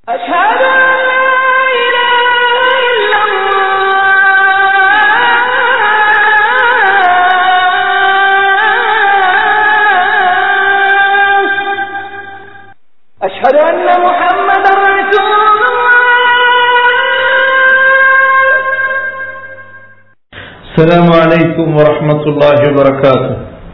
أشهد أن لا إله إلا الله أشهد أن محمدا رسول الله السلام عليكم ورحمة الله وبركاته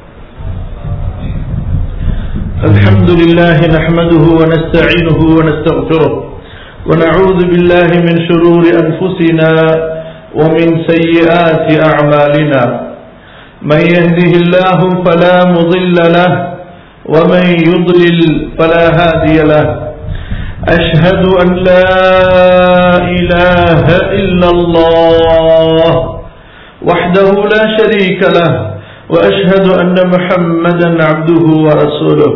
الحمد لله نحمده ونستعينه ونستغفره ونعوذ بالله من شرور أنفسنا ومن سيئات أعمالنا من يهده الله فلا مضل له ومن يضلل فلا هادي له أشهد أن لا إله إلا الله وحده لا شريك له وأشهد أن محمدا عبده ورسوله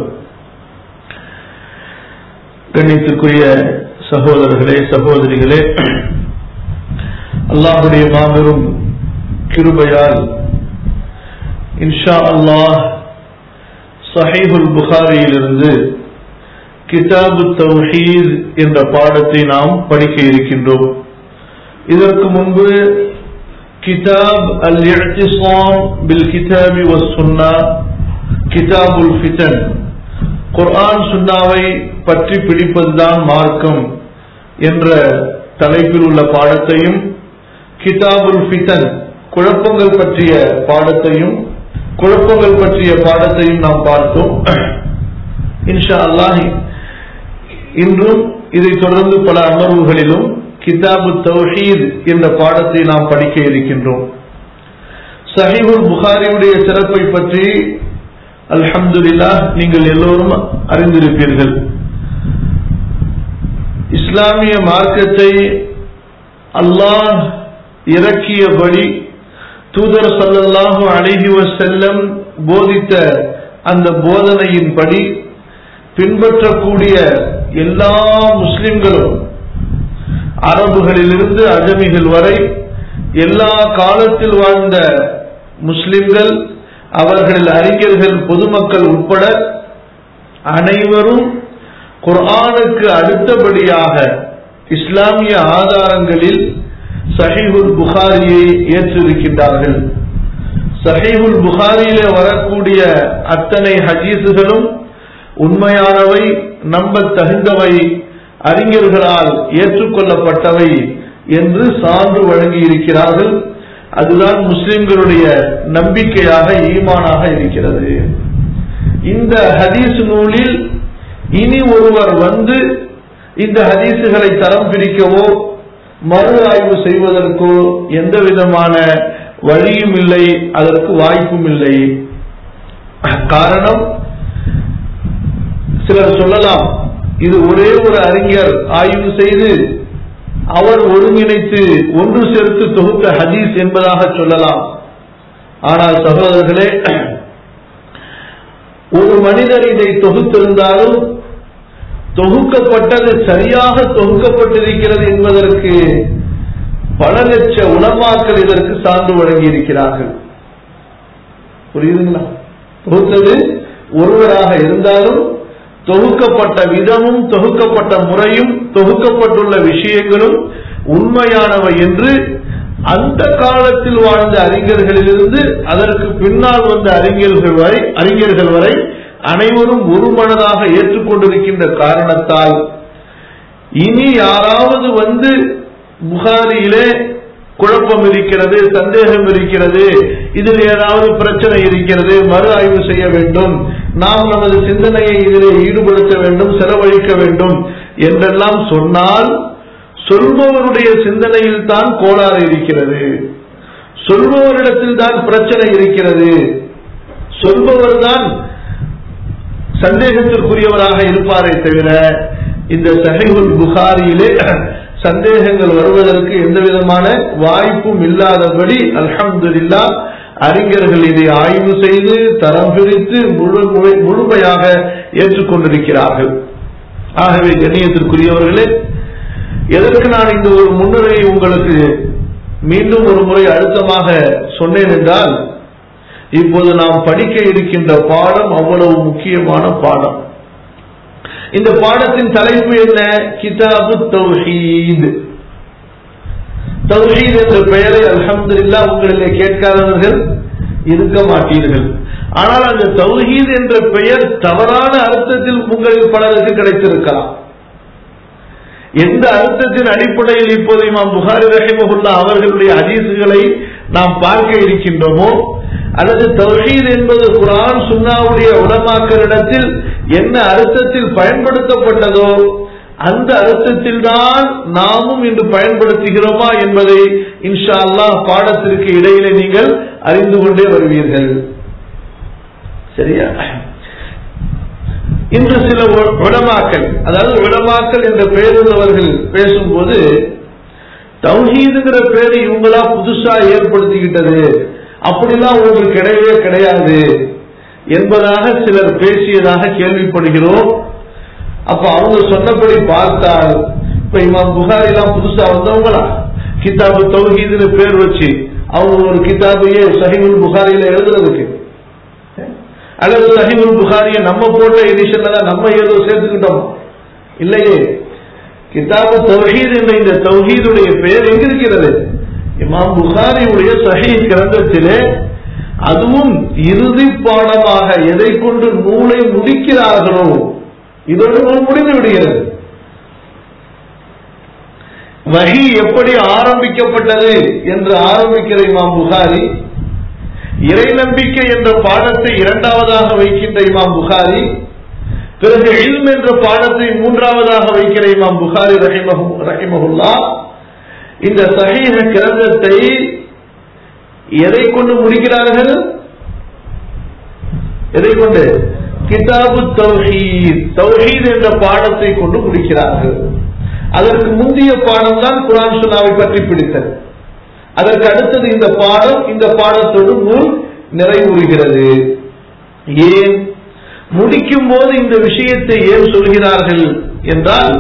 கண்ணியத்திற்குரிய சகோதரர்களே சகோதரிகளே அல்லாஹுடைய மாபெரும் கிருபையால் இன்ஷா அல்லாஹ் சஹீஹுல் புகாரியிலிருந்து கிதாபு தௌஹீத் என்ற பாடத்தை நாம் படிக்க இருக்கின்றோம் இதற்கு முன்பு கிதாப் அல் இஹ்திஸாம் பில் கிதாபி வஸ் சுன்னா கிதாபுல் ஃபிதன் குர்ஆன் சுன்னாவை பற்றி பிடிப்பதுதான் மார்க்கம் என்ற தலைப்பில் உள்ள பாடத்தையும் கிதாபுல் ஃபிதன் குழப்பங்கள் பற்றிய பாடத்தையும் குழப்பங்கள் பற்றிய பாடத்தையும் நாம் பார்த்தோம் இன்ஷா அல்லாஹ் இன்றும் இதை தொடர்ந்து பல அமர்வுகளிலும் கிதாபு தௌஹீத் என்ற பாடத்தை நாம் படிக்க இருக்கின்றோம் சஹீஹுல் புகாரியுடைய சிறப்பை பற்றி அல்ஹம்துலில்லாஹ் நீங்கள் எல்லோரும் அறிந்திருப்பீர்கள் இஸ்லாமிய மார்க்கத்தை அல்லாஹ் இறக்கியபடி தூதர் சல்லல்லாஹு அலைஹி வஸல்லம் போதித்த அந்த போதனையின்படி பின்பற்றக்கூடிய எல்லா முஸ்லிம்களும் அரபுகளிலிருந்து அஜமிகள் வரை எல்லா காலத்தில் வாழ்ந்த முஸ்லிம்கள் அவர்கள் அறிஞர்கள் பொதுமக்கள் உட்பட அனைவரும் குர்ஆனுக்கு அடுத்தபடியாக இஸ்லாமிய ஆதாரங்களில் சஹீஹுல் புகாரியை ஏற்றிருக்கின்றார்கள் சஹீஹுல் புகாரியிலே வரக்கூடிய அத்தனை ஹதீசுகளும் உண்மையானவை நம்ப தகுந்தவை அறிஞர்களால் ஏற்றுக்கொள்ளப்பட்டவை என்று சான்று வழங்கி இருக்கிறார்கள் அதுதான் முஸ்லிம்களுடைய நம்பிக்கையாக ஈமானாக இருக்கிறது இந்த ஹதீஸ் நூலில் இனி ஒருவர் வந்து இந்த ஹதீசுகளை தரம் பிரிக்கவோ மறு ஆய்வு செய்வதற்கோ எந்த விதமான வழியும் இல்லை அதற்கு வாய்ப்பும் இல்லை காரணம் சிலர் சொல்லலாம் இது ஒரே ஒரு அறிஞர் ஆய்வு செய்து அவர் ஒருங்கிணைத்து ஒன்று சேர்த்து தொகுத்த ஹதீஸ் என்பதாக சொல்லலாம் ஆனால் சகோதரர்களே ஒரு மனிதர் இதை தொகுத்திருந்தாலும் தொகுக்கப்பட்டது சரியாக தொகுக்கப்பட்டிருக்கிறது என்பதற்கு பல லட்ச உணமாக்கள் இதற்கு சான்று வழங்கி இருக்கிறார்கள் புரியுதுங்களா தொகுத்தது ஒருவராக இருந்தாலும் தொகுக்கப்பட்ட விதமும் தொகுக்கப்பட்ட முறையும் தொகுக்கப்பட்டுள்ள விஷயங்களும் உண்மையானவை என்று அந்த காலத்தில் வாழ்ந்த அறிஞர்களிலிருந்து அதற்கு பின்னால் வந்த அறிஞர்கள் வரை அறிஞர்கள் வரை அனைவரும் ஒரு மனதாக ஏற்றுக்கொண்டிருக்கின்ற காரணத்தால் இனி யாராவது வந்து புகாரியிலே குழப்பம் இருக்கிறது சந்தேகம் இருக்கிறது இதில் ஏதாவது பிரச்சனை இருக்கிறது மறு ஆய்வு செய்ய வேண்டும் நாம் நமது சிந்தனையை இதிலே ஈடுபடுத்த வேண்டும் செலவழிக்க வேண்டும் என்றெல்லாம் சொன்னால் சொல்பவருடைய சிந்தனையில் தான் கோளாறு இருக்கிறது சொல்பவரிடத்தில் தான் பிரச்சனை இருக்கிறது சொல்பவர் தான் சந்தேகத்திற்குரியவராக இருப்பாரே தவிர இந்த சஹிகுல் புகாரியிலே சந்தேகங்கள் வருவதற்கு எந்த விதமான வாய்ப்பும் இல்லாதபடி அல்ஹம்துல்லா அறிஞர்கள் இதை ஆய்வு செய்து தரம் பிரித்து முழு முழுமையாக ஏற்றுக்கொண்டிருக்கிறார்கள் ஆகவே கண்ணியத்திற்குரியவர்களே எதற்கு நான் இந்த ஒரு முன்னுரையை உங்களுக்கு மீண்டும் ஒரு முறை அழுத்தமாக சொன்னேன் என்றால் இப்போது நாம் படிக்க இருக்கின்ற பாடம் அவ்வளவு முக்கியமான பாடம் இந்த பாடத்தின் தலைப்பு என்ன கிதாபு தௌஹீத் தௌஹீத் என்ற பெயரை அல்ஹம்துலில்லா உங்களிலே கேட்காதவர்கள் இருக்க மாட்டீர்கள் ஆனால் அந்த தௌஹீத் என்ற பெயர் தவறான அர்த்தத்தில் உங்களில் பலருக்கு கிடைத்திருக்கலாம் எந்த அர்த்தத்தின் அடிப்படையில் இப்போது இமாம் புகாரி ரஹிமகுல்லா அவர்களுடைய ஹதீசுகளை நாம் பார்க்க இருக்கின்றோமோ அல்லது தௌஹீத் என்பது குரான் சுன்னாவுடைய உலமாக்களிடத்தில் என்ன அர்த்தத்தில் பயன்படுத்தப்பட்டதோ அந்த அர்த்தத்தில் தான் நாமும் இன்று பயன்படுத்துகிறோமா என்பதை இன்ஷா அல்லாஹ் பாடத்திற்கு இடையிலே நீங்கள் அறிந்து கொண்டே வருவீர்கள் சரியா இன்று சில உ- உலமாக்கள் அதாவது உலமாக்கள் என்ற பெயருள்ளவர்கள் பேசும்போது தௌஹீதுங்கிற பேரு இவங்களா புதுசா ஏற்படுத்திக்கிட்டது அப்படிலாம் ஒன்று கிடையவே கிடையாது என்பதாக சிலர் பேசியதாக கேள்விப்படுகிறோம் அப்ப அவங்க சொன்னபடி பார்த்தால் இப்ப இமாம் புகாரி எல்லாம் புதுசா வந்தவங்களா கிதாபு தௌஹீதுன்னு பேர் வச்சு அவங்க ஒரு கிதாபையே சஹிபுல் புகாரியில எழுதுறதுக்கு அல்லது சஹிபுல் புகாரியை நம்ம போட்ட எடிஷன்ல தான் நம்ம ஏதோ சேர்த்துக்கிட்டோம் இல்லையே கிதாபு தௌஹீத் என்ற இந்த தௌஹீதுடைய பெயர் எங்க இருக்கிறது இமாம் புகாரியுடைய சஹீஹ் கிரந்தத்திலே அதுவும் இறுதி பாடமாக எதை கொண்டு நூலை முடிக்கிறார்களோ இதோடு நூல் முடிந்து விடுகிறது வஹி எப்படி ஆரம்பிக்கப்பட்டது என்று ஆரம்பிக்கிற இமாம் புகாரி இறை நம்பிக்கை என்ற பாடத்தை இரண்டாவதாக வைக்கின்ற இமாம் புகாரி பிறகு இல்ம் என்ற பாடத்தை மூன்றாவதாக வைக்கிற இமாம் புகாரி ரஹிமஹு ரஹிமஹுல்லா இந்த சஹீஹ கிரந்தத்தை எதை கொண்டு முடிக்கிறார்கள் எதை கொண்டு கிதாபு தௌஹீத் தௌஹீத் என்ற பாடத்தை கொண்டு முடிக்கிறார்கள் அதற்கு முந்தைய பாடம் தான் குரான் சுன்னாவை பற்றி பிடித்தது அதற்கு அடுத்தது இந்த பாடம் இந்த பாடத்தோடு நூல் நிறைவுறுகிறது ஏன் முடிக்கும் போது இந்த விஷயத்தை ஏன் சொல்கிறார்கள் என்றால்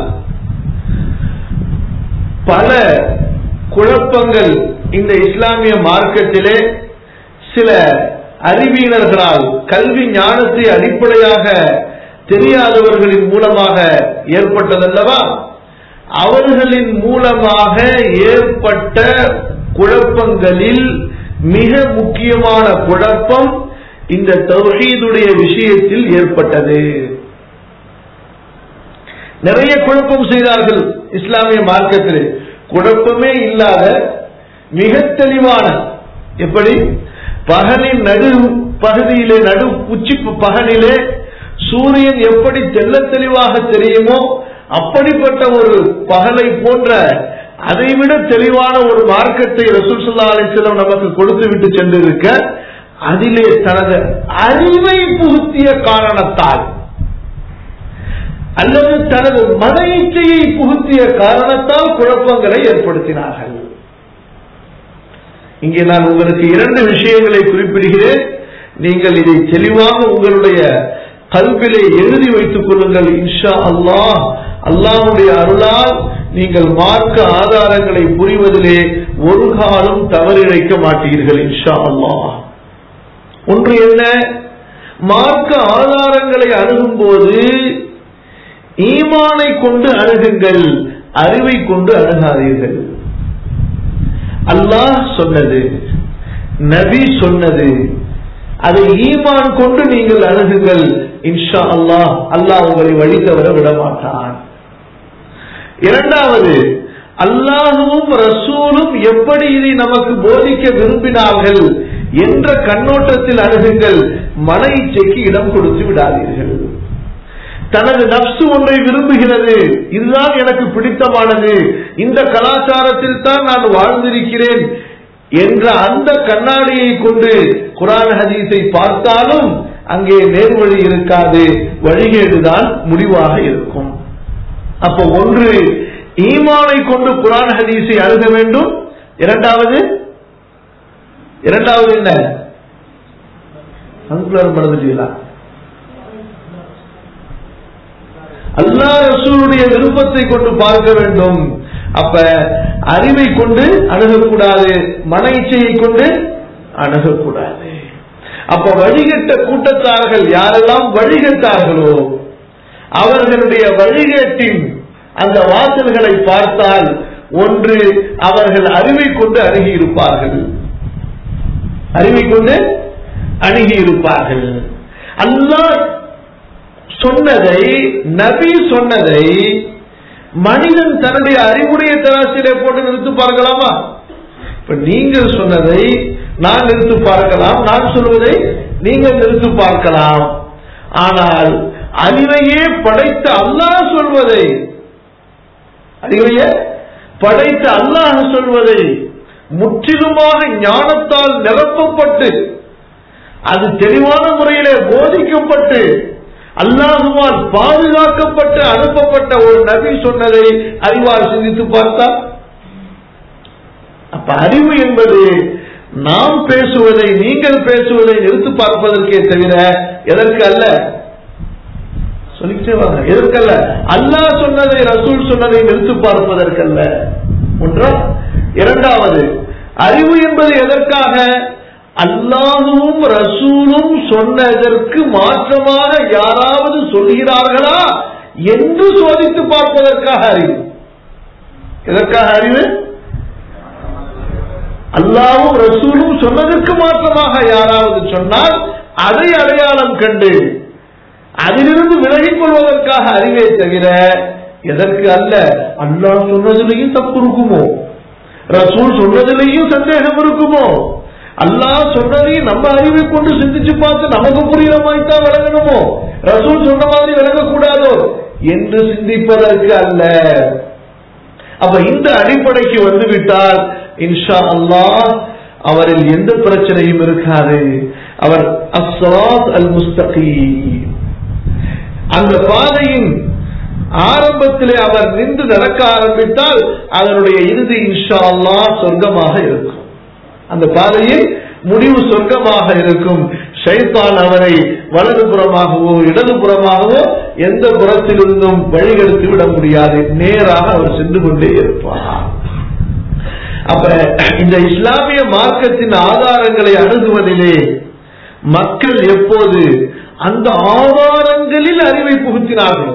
பல குழப்பங்கள் இந்த இஸ்லாமிய மார்க்கத்திலே சில அறிவியலர்களால் கல்வி ஞானத்தை அடிப்படையாக தெரியாதவர்களின் மூலமாக ஏற்பட்டதல்லவா அவர்களின் மூலமாக ஏற்பட்ட குழப்பங்களில் மிக முக்கியமான குழப்பம் இந்த தௌஹீதுடைய விஷயத்தில் ஏற்பட்டது நிறைய குழப்பம் செய்தார்கள் இஸ்லாமிய மார்க்கத்திலே குழப்பமே இல்லாத மிக தெளிவான எப்படி பகலின் நடு பகுதியிலே நடு உச்சி பகலிலே சூரியன் எப்படி தெள்ள தெளிவாக தெரியுமோ அப்படிப்பட்ட ஒரு பகலை போன்ற அதைவிட தெளிவான ஒரு மார்க்கத்தை ரசூல் சுல்லா அலிஸ்லம் நமக்கு கொடுத்து விட்டு சென்றிருக்க அதிலே தனது அறிவை புகுத்திய காரணத்தால் அல்லது தனது மன இச்சையை புகுத்திய காரணத்தால் குழப்பங்களை ஏற்படுத்தினார்கள் இங்கே நான் உங்களுக்கு இரண்டு விஷயங்களை குறிப்பிடுகிறேன் நீங்கள் இதை தெளிவாக உங்களுடைய கல்விலை எழுதி வைத்துக் கொள்ளுங்கள் இன்ஷா அல்லாஹ் அல்லாஹுடைய அருளால் நீங்கள் மார்க்க ஆதாரங்களை புரிவதிலே ஒரு காலம் தவறிழைக்க மாட்டீர்கள் இன்ஷா அல்லாஹ் ஒன்று என்ன மார்க்க ஆதாரங்களை அணுகும் போது ஈமானை கொண்டு அணுகுங்கள் அறிவை கொண்டு அணுகாதீர்கள் அல்லாஹ் சொன்னது நபி சொன்னது அதை ஈமான் கொண்டு நீங்கள் அணுகுங்கள் இன்ஷா அல்லாஹ் அல்லாஹ் உங்களை வழி தவற விடமாட்டான் இரண்டாவது அல்லாஹுவும் ரசூலும் எப்படி இதை நமக்கு போதிக்க விரும்பினார்கள் என்ற கண்ணோட்டத்தில் அணுகுங்கள் மன இச்சைக்கு இடம் கொடுத்து விடாதீர்கள் தனது நப்சு ஒன்றை விரும்புகிறது இதுதான் எனக்கு பிடித்தமானது இந்த கலாச்சாரத்தில் தான் நான் வாழ்ந்திருக்கிறேன் என்ற அந்த கண்ணாடியை கொண்டு குரான் ஹதீஸை பார்த்தாலும் அங்கே நேர்வழி இருக்காது வழிகேடுதான் முடிவாக இருக்கும் அப்ப ஒன்று ஈமானை கொண்டு குரான் ஹதீஸை அணுக வேண்டும் இரண்டாவது இரண்டாவது என்ன அதுக்குள்ள மறந்துட்டீங்களா அல்லா ரசூலுடைய விருப்பத்தை கொண்டு பார்க்க வேண்டும் அப்ப அறிவை கொண்டு அணுகக்கூடாது மன இச்சையை கொண்டு அணுகக்கூடாது அப்ப வழிகட்ட கூட்டத்தார்கள் யாரெல்லாம் வழிகட்டார்களோ அவர்களுடைய வழிகேட்டின் அந்த வாசல்களை பார்த்தால் ஒன்று அவர்கள் அறிவை கொண்டு அணுகி இருப்பார்கள் அறிவை கொண்டு அணுகி இருப்பார்கள் அல்லாஹ் சொன்னதை நபி சொன்னதை மனிதன் தன்னுடைய அறிவுடைய தராசிலே போட்டு நிறுத்து பார்க்கலாமா இப்ப நீங்கள் சொன்னதை நான் நிறுத்து பார்க்கலாம் நான் சொல்வதை நீங்கள் நிறுத்து பார்க்கலாம் ஆனால் அறிவையே படைத்த அல்லாஹ் சொல்வதை அறிவையே படைத்த அல்லாஹ் சொல்வதை முற்றிலுமாக ஞானத்தால் நிரப்பப்பட்டு அது தெளிவான முறையிலே போதிக்கப்பட்டு அல்லாஹுவால் பாதுகாக்கப்பட்டு அனுப்பப்பட்ட ஒரு நபி சொன்னதை அறிவால் சிந்தித்து பார்த்தால் அப்ப அறிவு என்பது நாம் பேசுவதை நீங்கள் பேசுவதை நிறுத்து பார்ப்பதற்கே தவிர எதற்கு அல்ல சொல்லிக்கிட்டே வாங்க எதற்கல்ல அல்லாஹ் சொன்னதை ரசூல் சொன்னதை நிறுத்து பார்ப்பதற்கல்ல ஒன்றா இரண்டாவது அறிவு என்பது எதற்காக அல்லாஹுவும் ரசூலும் சொன்னதற்கு மாற்றமாக யாராவது சொல்கிறார்களா என்று சோதித்து பார்ப்பதற்காக அறிவு எதற்காக அறிவு அல்லாவும் ரசூலும் சொன்னதற்கு மாற்றமாக யாராவது சொன்னால் அதை அடையாளம் கண்டு அதிலிருந்து விலகிக் கொள்வதற்காக அறிவே தவிர எதற்கு அல்ல அல்லாஹ் சொன்னதிலேயும் தப்பு இருக்குமோ ரசூல் சொன்னதிலேயும் சந்தேகம் இருக்குமோ அல்லாஹ் சொன்னதையும் நம்ம அறிவை கொண்டு சிந்திச்சு பார்த்து நமக்கு புரியுற மாதிரி தான் விளங்கணுமோ ரசூல் சொன்ன மாதிரி விளங்கக்கூடாதோ என்று சிந்திப்பதற்கு அல்ல அப்ப இந்த அடிப்படைக்கு வந்துவிட்டால் இன்ஷா அல்லாஹ் அவரில் எந்த பிரச்சனையும் இருக்காது அவர் அஸ்ராத் அல் முஸ்தகீம் அந்த பாதையின் ஆரம்பத்திலே அவர் நின்று நடக்க ஆரம்பித்தால் அதனுடைய இறுதி இன்ஷா அல்லாஹ் சொர்க்கமாக இருக்கும் அந்த பாதையில் முடிவு சொர்க்கமாக இருக்கும் ஷைத்தான் அவரை வலதுபுறமாகவோ இடதுபுறமாகவோ எந்த புறத்திலிருந்தும் வழிகெடுத்து விட முடியாது நேராக அவர் சென்று கொண்டே இருப்பார் அப்ப இந்த இஸ்லாமிய மார்க்கத்தின் ஆதாரங்களை அணுகுவதிலே மக்கள் எப்போது அந்த ஆதாரங்களில் அறிவை புகுத்தினார்களோ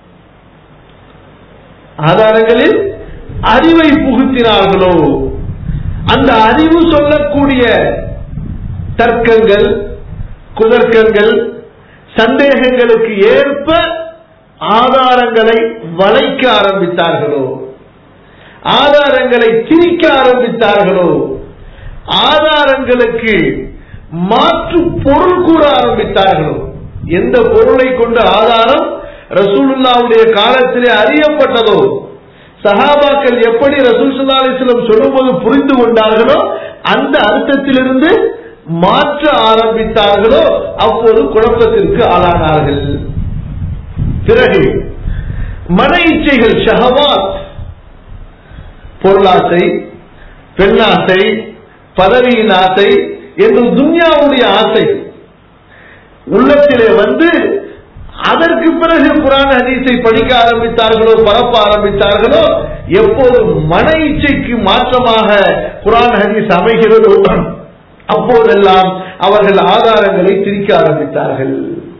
ஆதாரங்களில் அறிவை புகுத்தினார்களோ அந்த அறிவு சொல்லக்கூடிய தர்க்கங்கள் குதர்க்கங்கள் சந்தேகங்களுக்கு ஏற்ப ஆதாரங்களை வளைக்க ஆரம்பித்தார்களோ ஆதாரங்களை திரிக்க ஆரம்பித்தார்களோ ஆதாரங்களுக்கு மாற்று பொருள் கூற ஆரம்பித்தார்களோ எந்த பொருளை கொண்டு ஆதாரம் ரசூலுல்லாவுடைய காலத்திலே அறியப்பட்டதோ சஹாபாக்கள் எப்படி ரசூல் சுல்லா அலிஸ்லம் சொல்லும்போது புரிந்து கொண்டார்களோ அந்த அர்த்தத்திலிருந்து மாற்ற ஆரம்பித்தார்களோ அப்போது குழப்பத்திற்கு ஆளானார்கள் பிறகு மன இச்சைகள் ஷஹவாத் பொருளாசை பெண்ணாசை பதவியின் ஆசை என்று துன்யாவுடைய ஆசை உள்ளத்திலே வந்து அதற்கு பிறகு குரான் ஹதீஸை படிக்க ஆரம்பித்தார்களோ பரப்ப ஆரம்பித்தார்களோ எப்போது மன இச்சைக்கு மாற்றமாக குரான் ஹதீஸ் அமைகிறதோ அப்போதெல்லாம் அவர்கள் ஆதாரங்களை திரிக்க ஆரம்பித்தார்கள்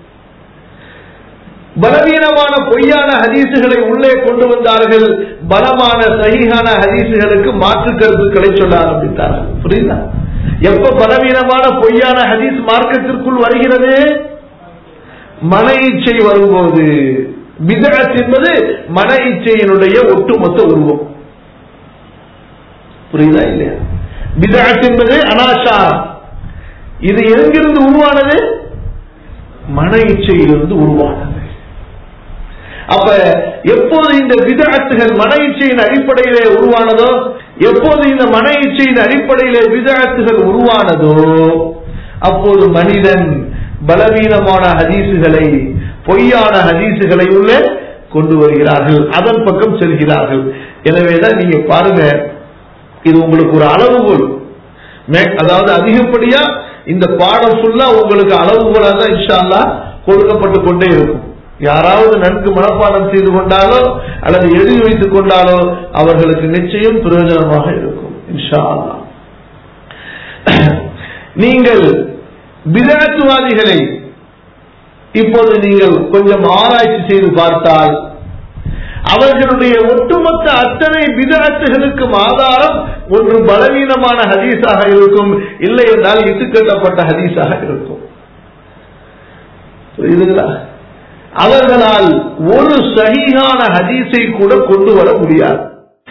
பலவீனமான பொய்யான ஹதீசுகளை உள்ளே கொண்டு வந்தார்கள் பலமான சகிகான ஹதீசுகளுக்கு மாற்று கருத்துக்களை சொல்ல ஆரம்பித்தார்கள் புரியுதா எப்ப பலவீனமான பொய்யான ஹதீஸ் மார்க்கத்திற்குள் வருகிறது மன இச்சை வரும்போது பிதகத் என்பது மன இச்சையினுடைய ஒட்டுமொத்த உருவம் புரியுதா இல்லையா பிதகத் என்பது அனாசாரம் இது எங்கிருந்து உருவானது மன இச்சையிலிருந்து உருவானது அப்ப எப்போது இந்த விதத்துகள் மன இச்சையின் அடிப்படையிலே உருவானதோ எப்போது இந்த மன இச்சையின் அடிப்படையிலே விதத்துகள் உருவானதோ அப்போது மனிதன் பலவீனமான ஹதீசுகளை பொய்யான ஹதீசுகளை உள்ளே கொண்டு வருகிறார்கள் அதன் பக்கம் செல்கிறார்கள் எனவேதான் நீங்க பாருங்க இது உங்களுக்கு ஒரு அளவுகோல் அதாவது அதிகப்படியா இந்த பாடம் ஃபுல்லா உங்களுக்கு அளவுகோலா தான் இன்ஷா அல்லா கொடுக்கப்பட்டு கொண்டே இருக்கும் யாராவது நன்கு மனப்பாடம் செய்து கொண்டாலோ அல்லது எழுதி வைத்துக் கொண்டாலோ அவர்களுக்கு நிச்சயம் பிரயோஜனமாக இருக்கும் இன்ஷா அல்லா நீங்கள் பிதாத்துவாதிகளை இப்போது நீங்கள் கொஞ்சம் ஆராய்ச்சி செய்து பார்த்தால் அவர்களுடைய ஒட்டுமொத்த அத்தனை விதத்துகளுக்கும் ஆதாரம் ஒன்று பலவீனமான ஹதீஸாக இருக்கும் இல்லை என்றால் இட்டுக்கட்டப்பட்ட ஹதீஸாக இருக்கும் புரியுதுங்களா அவர்களால் ஒரு சகிகான ஹதீஸை கூட கொண்டு வர முடியாது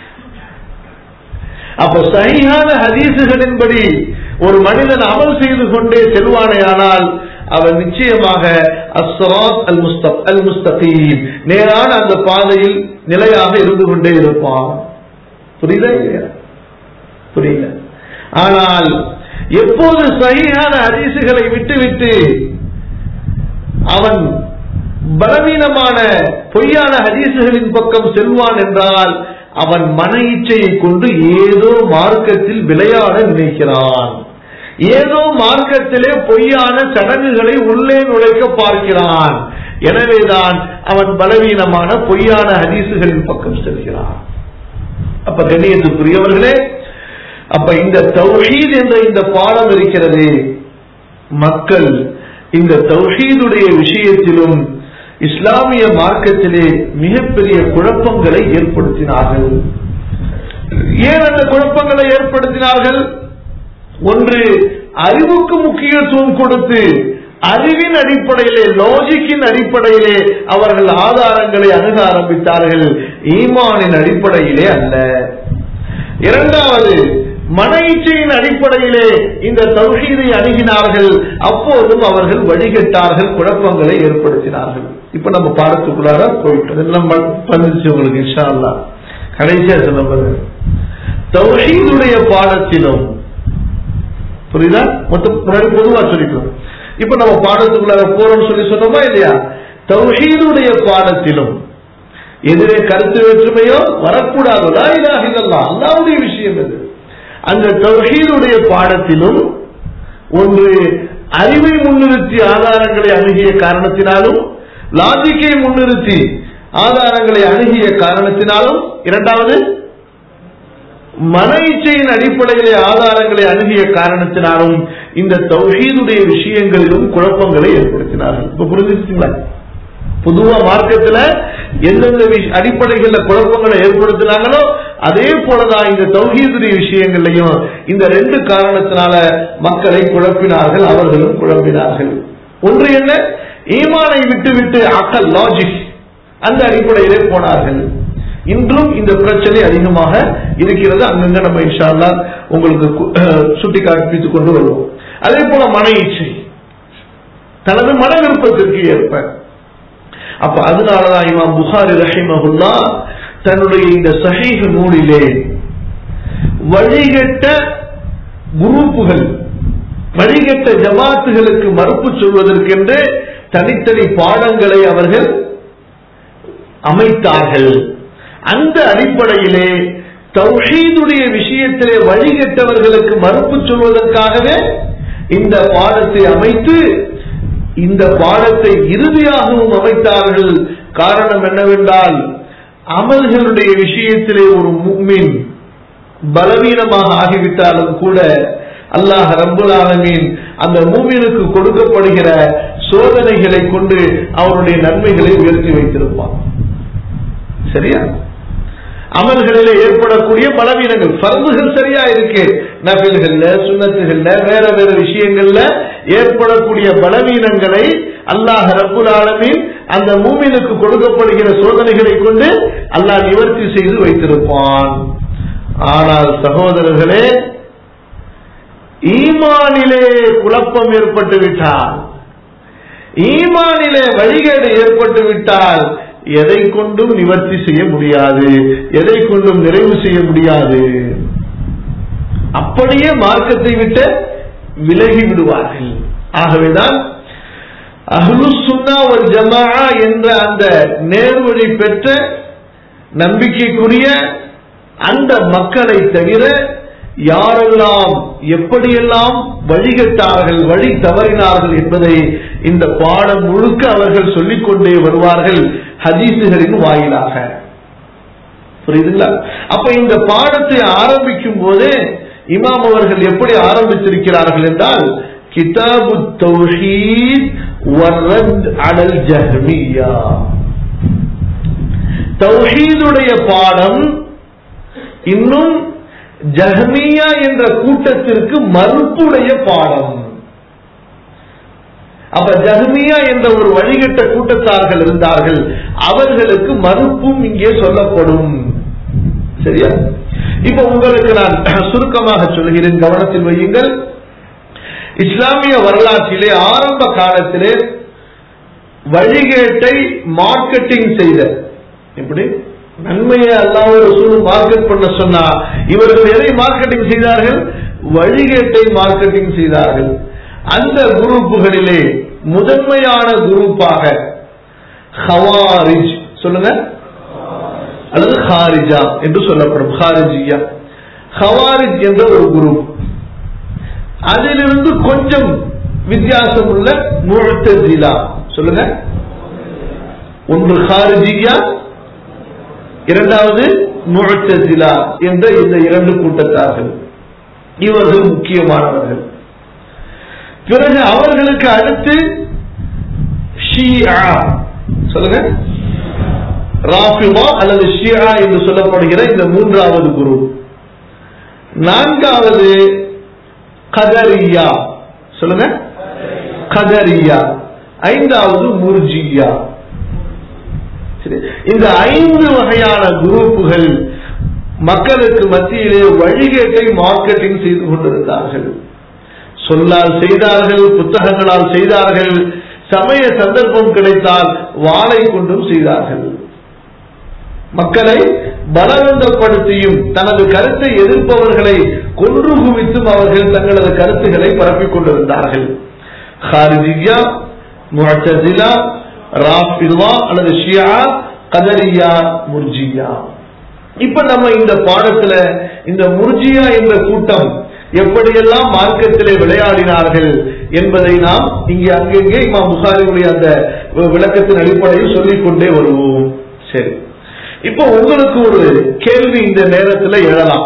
அப்ப சகிகான ஹதீசுகளின்படி ஒரு மனிதன் அமல் செய்து கொண்டே செல்வானேயானால் அவன் நிச்சயமாக அஸ்ஸராத் அல் முஸ்தப் அல் முஸ்தகீம் நேரான அந்த பாதையில் நிலையாக இருந்து கொண்டே இருப்பான் புரியுதா இல்லையா புரியல ஆனால் எப்போது சகியான ஹதீசுகளை விட்டுவிட்டு அவன் பலவீனமான பொய்யான ஹதீசுகளின் பக்கம் செல்வான் என்றால் அவன் மன இச்சையை கொண்டு ஏதோ மார்க்கத்தில் விளையாட நினைக்கிறான் ஏதோ மார்க்கத்திலே பொய்யான சடங்குகளை உள்ளே நுழைக்க பார்க்கிறான் எனவேதான் அவன் பலவீனமான பொய்யான ஹதீசுகளின் பக்கம் செல்கிறான் அப்ப கண்ணியத்துக்குரியவர்களே அப்ப இந்த தௌஹீத் என்ற இந்த பாடம் இருக்கிறது மக்கள் இந்த தௌஹீதுடைய விஷயத்திலும் இஸ்லாமிய மார்க்கத்திலே மிகப்பெரிய குழப்பங்களை ஏற்படுத்தினார்கள் ஏன் அந்த குழப்பங்களை ஏற்படுத்தினார்கள் ஒன்று அறிவுக்கு முக்கியத்துவம் கொடுத்து அறிவின் அடிப்படையிலே லாஜிக்கின் அடிப்படையிலே அவர்கள் ஆதாரங்களை அணுக ஆரம்பித்தார்கள் ஈமானின் அடிப்படையிலே அல்ல இரண்டாவது மன இச்சையின் அடிப்படையிலே இந்த தௌஹீதை அணுகினார்கள் அப்போதும் அவர்கள் வழிகட்டார்கள் குழப்பங்களை ஏற்படுத்தினார்கள் இப்ப நம்ம பாடத்துக்குள்ளார போயிட்டோம் எல்லாம் வந்துச்சு உங்களுக்கு இன்ஷா அல்லா கடைசியா சொல்ல தௌஹீதுடைய பாடத்திலும் புரியுதா மொத்தம் முன்னாடி பொதுவா சொல்லிக்கிறோம் இப்ப நம்ம பாடத்துக்குள்ளார போறோம்னு சொல்லி சொன்னோமா இல்லையா தௌஹீதுடைய பாடத்திலும் எதிரே கருத்து வேற்றுமையோ வரக்கூடாது அல்லாவுடைய விஷயம் இது அந்த தௌஹீதுடைய பாடத்திலும் ஒன்று அறிவை முன்னிறுத்தி ஆதாரங்களை அணுகிய காரணத்தினாலும் லாஜிக்கை முன்னிறுத்தி ஆதாரங்களை அணுகிய காரணத்தினாலும் இரண்டாவது மன இச்சையின் அடிப்படையிலே ஆதாரங்களை அணுகிய காரணத்தினாலும் இந்த தௌஹீதுடைய விஷயங்களிலும் குழப்பங்களை ஏற்படுத்தினார்கள் இப்ப புரிஞ்சுச்சுங்களா பொதுவா மார்க்கத்துல எந்தெந்த அடிப்படைகள்ல குழப்பங்களை ஏற்படுத்தினாங்களோ அதே போலதான் இந்த தௌஹீதுடைய விஷயங்கள்லையும் இந்த ரெண்டு காரணத்தினால மக்களை குழப்பினார்கள் அவர்களும் குழப்பினார்கள் ஒன்று என்ன ஈமானை விட்டு விட்டு அக்கல் லாஜிக் அந்த அடிப்படையிலே போனார்கள் இன்றும் இந்த பிரச்சனை அதிகமாக இருக்கிறது அங்கங்க நம்ம இன்ஷால்லா உங்களுக்கு சுட்டி காண்பித்துக் கொண்டு வருவோம் அதே போல மன இச்சை தனது மன விருப்பத்திற்கு ஏற்ப அப்ப அதனாலதான் இமாம் புகாரி ரஹிமகுல்லா தன்னுடைய இந்த சஹீஹ் நூலிலே வழிகட்ட குரூப்புகள் வழிகட்ட ஜமாத்துகளுக்கு மறுப்பு சொல்வதற்கென்று தனித்தனி பாடங்களை அவர்கள் அமைத்தார்கள் அந்த அடிப்படையிலே தௌஹீதுடைய விஷயத்திலே வழிகட்டவர்களுக்கு மறுப்பு சொல்வதற்காகவே இந்த பாடத்தை அமைத்து இந்த பாடத்தை இறுதியாகவும் அமைத்தார்கள் காரணம் என்னவென்றால் அமல்களுடைய விஷயத்திலே ஒரு முக்மின் பலவீனமாக ஆகிவிட்டாலும் கூட அல்லாஹ் ரப்புல் ஆலமீன் அந்த மூமினுக்கு கொடுக்கப்படுகிற சோதனைகளை கொண்டு அவருடைய நன்மைகளை உயர்த்தி வைத்திருப்பான் சரியா அமல்களில் ஏற்படக்கூடிய பலவீனங்கள் பருந்துகள் சரியா இருக்கு நபில்கள்ல சுண்ணத்துகள்ல வேற வேற விஷயங்கள்ல ஏற்படக்கூடிய பலவீனங்களை அல்லாஹ் ரப்புல் ஆலமீன் அந்த மூமினுக்கு கொடுக்கப்படுகிற சோதனைகளை கொண்டு அல்லாஹ் நிவர்த்தி செய்து வைத்திருப்பான் ஆனால் சகோதரர்களே ஈமானிலே குழப்பம் ஏற்பட்டு விட்டால் ஈமானிலே வழிகேடு ஏற்பட்டு விட்டால் எதை கொண்டும் நிவர்த்தி செய்ய முடியாது எதை கொண்டும் நிறைவு செய்ய முடியாது அப்படியே மார்க்கத்தை விட்டு விலகி விடுவார்கள் ஆகவேதான் அஹ்லு சுன்னா ஒரு ஜமா என்ற அந்த நேர்வழி பெற்ற நம்பிக்கைக்குரிய அந்த மக்களை தவிர யாரெல்லாம் எப்படியெல்லாம் வழிகட்டார்கள் வழி தவறினார்கள் என்பதை இந்த பாடம் முழுக்க அவர்கள் சொல்லிக்கொண்டே வருவார்கள் ஹதீசுகளின் வாயிலாக புரியுதுங்களா அப்ப இந்த பாடத்தை ஆரம்பிக்கும் போதே இமாம் அவர்கள் எப்படி ஆரம்பித்திருக்கிறார்கள் என்றால் கிதாபு தௌஹீத் வர்ரத் அடல் ஜஹ்மியா தௌஹீதுடைய பாடம் இன்னும் ஜஹ்மியா என்ற கூட்டத்திற்கு மறுப்புடைய பாடம் அப்ப ஜஹ்மியா என்ற ஒரு வழிகட்ட கூட்டத்தார்கள் இருந்தார்கள் அவர்களுக்கு மறுப்பும் இங்கே சொல்லப்படும் சரியா இப்ப உங்களுக்கு நான் சுருக்கமாக சொல்கிறேன் கவனத்தில் வையுங்கள் இஸ்லாமிய வரலாற்றிலே ஆரம்ப காலத்திலே வழிகேட்டை மார்க்கெட்டிங் செய்த எப்படி நன்மையை அல்லாஹ் ரசூல் மார்க்கெட் பண்ண சொன்னா இவர்கள் எதை மார்க்கெட்டிங் செய்தார்கள் வழிகேட்டை மார்க்கெட்டிங் செய்தார்கள் அந்த குரூப்புகளிலே முதன்மையான குரூப்பாக ஹவாரிஜ் சொல்லுங்க அல்லது ஹாரிஜா என்று சொல்லப்படும் ஹாரிஜியா ஹவாரிஜ் என்ற ஒரு குரூப் அதிலிருந்து கொஞ்சம் வித்தியாசம் உள்ள முழத்தஜிலா சொல்லுங்க ஒன்று ஹாரிஜியா இரண்டாவது முழத்தஜிலா என்ற இந்த இரண்டு கூட்டத்தார்கள் இவர்கள் முக்கியமானவர்கள் பிறகு அவர்களுக்கு அடுத்து ஷியா சொல்லுங்க ராஃபிமா அல்லது ஷியா என்று சொல்லப்படுகிற இந்த மூன்றாவது குரு நான்காவது கதரியா சொல்லுங்க கதரியா ஐந்தாவது முர்ஜியா சரி. இந்த ஐந்து வகையான குரூப்புகள் மக்களுக்கு மத்தியிலே வழிகேட்டை மார்க்கெட்டிங் செய்து கொண்டிருந்தார்கள் சொல்லால் செய்தார்கள் புத்தகங்களால் செய்தார்கள் சமய சந்தர்ப்பம் கிடைத்தால் வாளை கொண்டும் செய்தார்கள் மக்களை பலவந்தப்படுத்தியும் தனது கருத்தை எதிர்ப்பவர்களை கொன்று குவித்தும் அவர்கள் தங்களது கருத்துக்களை பரப்பிக் கொண்டிருந்தார்கள் ஹாரிஜியா முஅத்தசிலா ராஃபிதுவா அல்லது ஷியா கதரியா முர்ஜியா இப்ப நம்ம இந்த பாடத்துல இந்த முர்ஜியா என்ற கூட்டம் எப்படியெல்லாம் மார்க்கத்திலே விளையாடினார்கள் என்பதை நாம் இங்கே அங்கங்கே இமாம் புகாரியுடைய அந்த விளக்கத்தின் அடிப்படையில் சொல்லிக் கொண்டே வருவோம் சரி இப்போ உங்களுக்கு ஒரு கேள்வி இந்த நேரத்தில் எழலாம்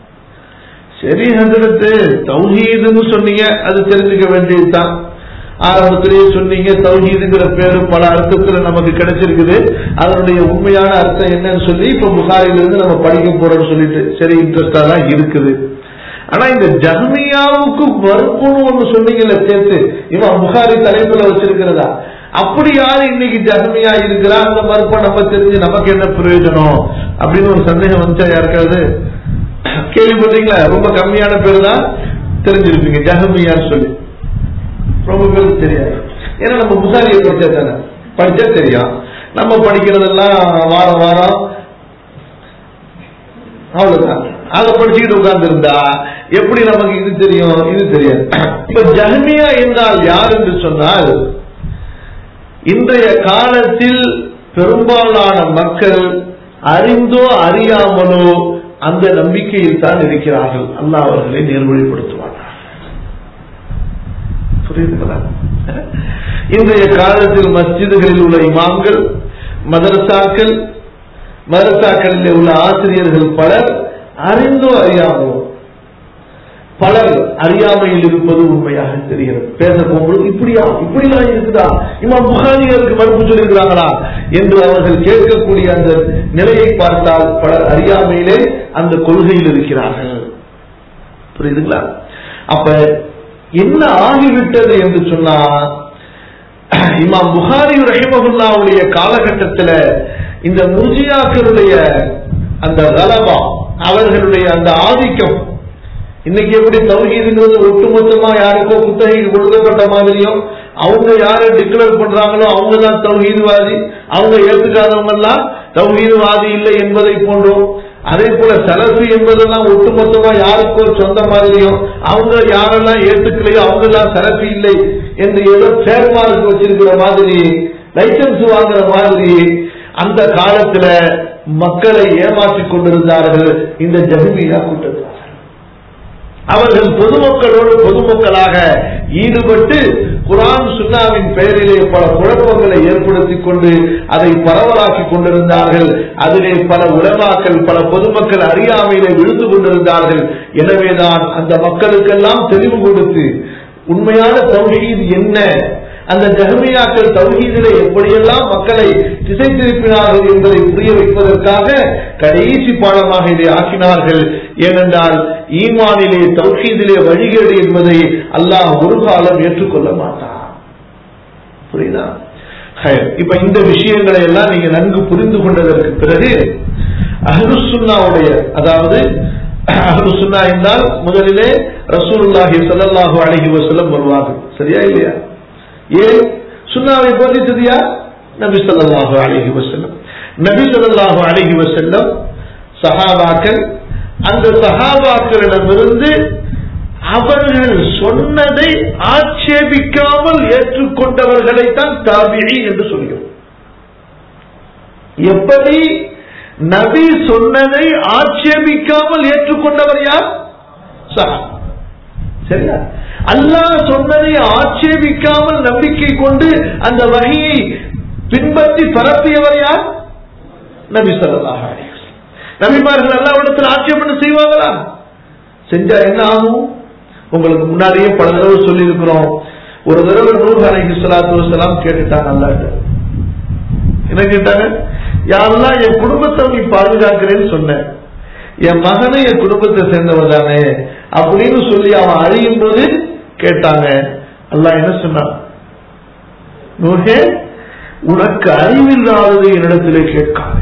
சரி ஹசரத்து தௌஹீதுன்னு சொன்னீங்க அது தெரிஞ்சுக்க வேண்டியதுதான் ஆரம்பத்திலேயே சொன்னீங்க தௌஹீதுங்கிற பேரு பல அர்த்தத்துல நமக்கு கிடைச்சிருக்குது அதனுடைய உண்மையான அர்த்தம் என்னன்னு சொல்லி இப்ப புகாரிலிருந்து நம்ம படிக்க போறோம்னு சொல்லிட்டு சரி இன்ட்ரெஸ்டா தான் இருக்குது ஆனா இந்த ஜஹ்மியாவுக்கு மறுப்புன்னு ஒண்ணு சொன்னீங்கல்ல சேர்த்து இவன் புகாரி தலைப்புல வச்சிருக்கிறதா அப்படி யாரு இன்னைக்கு ஜஹ்மியா இருக்கிறா அந்த மறுப்பை நம்ம தெரிஞ்சு நமக்கு என்ன பிரயோஜனம் அப்படின்னு ஒரு சந்தேகம் வந்துச்சா யாருக்காவது கேள்விப்பட்டீங்களா ரொம்ப கம்மியான பேர் தான் தெரிஞ்சிருப்பீங்க ஜஹ்மியான்னு சொல்லி ரொம்ப பேருக்கு தெரியாது ஏன்னா நம்ம புகாரியை படிச்சா தானே படிச்சா தெரியும் நம்ம படிக்கிறதெல்லாம் வாரம் வாரம் அவ்வளவுதான் அதை படிச்சுக்கிட்டு உட்கார்ந்து இருந்தா எப்படி நமக்கு இது தெரியும் இது தெரியாது இப்ப ஜஹ்மியா என்றால் யார் என்று சொன்னால் இன்றைய காலத்தில் பெரும்பாலான மக்கள் அறிந்தோ அறியாமலோ அந்த நம்பிக்கையில் தான் இருக்கிறார்கள் அல்லாஹ் அவர்களை நேர்வழிப்படுத்துவார்கள் புரியுதுங்களா இன்றைய காலத்தில் மஸ்ஜிதுகளில் உள்ள இமாம்கள் மதரசாக்கள் மதரசாக்களில் உள்ள ஆசிரியர்கள் பலர் அறிந்தோ அறியாமலோ பலர் அறியாமையில் இருப்பது உண்மையாக தெரிகிறது பேச போகும்போது இப்படியா இப்படிலாம் இருக்குதா இமாம் புகாரிகளுக்கு மறுப்பு சொல்லியிருக்கிறாங்களா என்று அவர்கள் கேட்கக்கூடிய அந்த நிலையை பார்த்தால் பலர் அறியாமையிலே அந்த கொள்கையில் இருக்கிறார்கள் புரியுதுங்களா அப்ப என்ன ஆகிவிட்டது என்று சொன்னா இமாம் புகாரி ரஹிமகுல்லாவுடைய காலகட்டத்தில் இந்த முர்ஜியாக்களுடைய அந்த கலபா அவர்களுடைய அந்த ஆதிக்கம் இன்னைக்கு எப்படி தௌஹீதுங்கிறது ஒட்டுமொத்தமா யாருக்கோ குத்தகைக்கு கொடுக்கப்பட்ட மாதிரியும் அவங்க யாரை டிக்ளேர் பண்றாங்களோ அவங்க தான் தௌஹீதுவாதி அவங்க ஏத்துக்காதவங்க எல்லாம் தௌஹீதுவாதி இல்லை என்பதை போன்றோம் அதே போல செலஃபி என்பதெல்லாம் ஒட்டுமொத்தமா யாருக்கோ சொந்த மாதிரியும் அவங்க யாரெல்லாம் ஏத்துக்கலையோ அவங்க எல்லாம் செலஃபி இல்லை என்று ஏதோ ட்ரேட்மார்க் வச்சிருக்கிற மாதிரி லைசன்ஸ் வாங்குற மாதிரி அந்த காலத்துல மக்களை ஏமாற்றிக் கொண்டிருந்தார்கள் இந்த ஜஹ்மியா கூட்டத்தார் அவர்கள் பொதுமக்களோடு பொதுமக்களாக ஈடுபட்டு குரான் சுன்னாவின் பெயரிலே பல குழப்பங்களை ஏற்படுத்திக் கொண்டு அதை பரவலாக்கி கொண்டிருந்தார்கள் அதிலே பல உலமாக்கள் பல பொதுமக்கள் அறியாமையிலே விழுந்து கொண்டிருந்தார்கள் எனவேதான் அந்த மக்களுக்கெல்லாம் தெளிவு கொடுத்து உண்மையான தௌஹீத் என்ன அந்த ஜஹமியாக்கள் தௌஹீதிலே எப்படியெல்லாம் மக்களை திசை திருப்பினார்கள் என்பதை புரிய வைப்பதற்காக கடைசி பாடமாக இதை ஆக்கினார்கள் ஏனென்றால் ஈமானிலே தௌஹீதிலே வழிகேடு என்பதை அல்லாஹ் ஒரு காலம் ஏற்றுக்கொள்ள மாட்டான் புரியுதா ஹைர். இப்ப இந்த விஷயங்களை எல்லாம் நீங்க நன்கு புரிந்து கொண்டதற்கு பிறகு அஹ்லுசுன்னாவுடைய அதாவது அஹ்லுசுன்னா என்றால் முதலிலே ரசூலுல்லாஹி ஸல்லல்லாஹு அலைஹி வஸல்லம் வருவார்கள் சரியா இல்லையா ஏன் சுன்னாவை போதித்தது யார் நபி ஸல்லல்லாஹு அலைஹி வஸல்லம் நபி ஸல்லல்லாஹு அலைஹி வஸல்லம் சஹாபாக்கள் அந்த சஹாபாக்களிடமிருந்து அவர்கள் சொன்னதை ஆட்சேபிக்காமல் ஏற்றுக்கொண்டவர்களைத்தான் தாபிழி என்று சொல்கிறோம் எப்படி நபி சொன்னதை ஆட்சேபிக்காமல் ஏற்றுக்கொண்டவர் யார் சஹாபா சரியா அல்லாஹ் சொன்னதை ஆட்சேபிக்காமல் நம்பிக்கை கொண்டு அந்த வகையை பின்பற்றி பரப்பியவர் யார் நபி ஸல்லல்லாஹு அலைஹி வஸல்லம் நபிமார்கள் அல்லாஹ்விடத்தில் ஆட்சேபனை செய்வாங்களா செஞ்சா என்ன ஆகும் உங்களுக்கு முன்னாடியே பல தடவை சொல்லி இருக்கிறோம் ஒரு தடவை நூறு அலைஹி ஸலாத்து வஸலாம் கேட்டுட்டாங்க அல்லாஹ்ட்ட என்ன கேட்டாங்க யாரெல்லாம் என் குடும்பத்தை நீ பாதுகாக்கிறேன்னு சொன்னேன் என் மகனை என் குடும்பத்தை சேர்ந்தவர் தானே அப்படின்னு சொல்லி அவன் அழியும் போது கேட்டாங்க அல்லாஹ் என்ன சொன்னான் நூஹே உனக்கு அறிவில்லாததை என்னிடத்திலே கேட்காதே